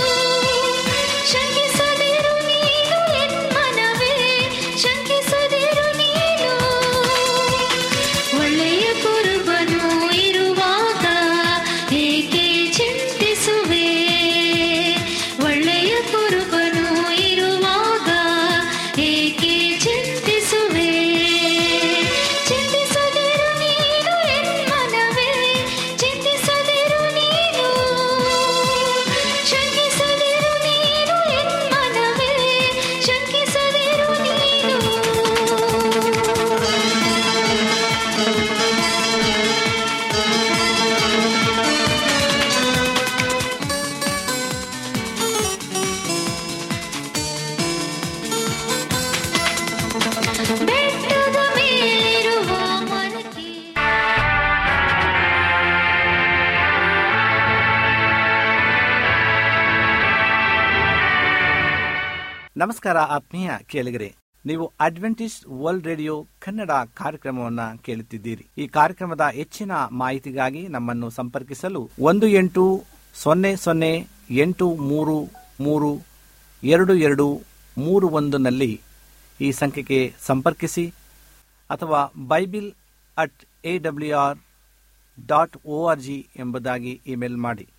ಶಂಕಿಸದಿರು ನೀನು ಎನ್ಮನವೇ ಶಂಕಿಸದಿರು ನೀನು ಒಳ್ಳೆಯ ಕುರುಬನು ಇರುವಾಗ ಏಕೆ ಚಿಂತಿಸುವೆ ಒಳ್ಳೆಯ ಕುರುಬನು ಇರುವಾಗ ಏಕೆ ಚಿಂತಿಸುವೆ ಚಿಂತಿಸದಿರು ನೀನು ಎನ್ಮನವೇ ಚಿಂತಿಸದಿರು ನೀನು ಶಂಕಿಸದಿರು ನೀನು ಎನ್ಮನವೇ ಶಂಕಿಸದಿರು ನೀನು ಬೆಟ್ಟದ ಮೇಲಿರುವ ಮನಕ್ಕೆ ನಮಸ್ಕಾರ ಆತ್ಮೀಯ ಕೇಳಿಗರೆ ನೀವು ಅಡ್ವೆಂಟಿಸ್ಟ್ ವರ್ಲ್ಡ್ ರೇಡಿಯೋ ಕನ್ನಡ ಕಾರ್ಯಕ್ರಮವನ್ನ ಕೇಳುತ್ತಿದ್ದೀರಿ ಈ ಕಾರ್ಯಕ್ರಮದ ಹೆಚ್ಚಿನ ಮಾಹಿತಿಗಾಗಿ ನಮ್ಮನ್ನು ಸಂಪರ್ಕಿಸಲು ಒಂದು ಎಂಟು ಸೊನ್ನೆ ಸೊನ್ನೆ ಎಂಟು ಮೂರು ಮೂರು ಎರಡು ಎರಡು ಮೂರು ಒಂದನಲ್ಲಿ ಈ ಸಂಖ್ಯೆಗೆ ಸಂಪರ್ಕಿಸಿ ಅಥವಾ bible at A W R dot O R G ಎಂಬುದಾಗಿ ಇಮೇಲ್ ಮಾಡಿ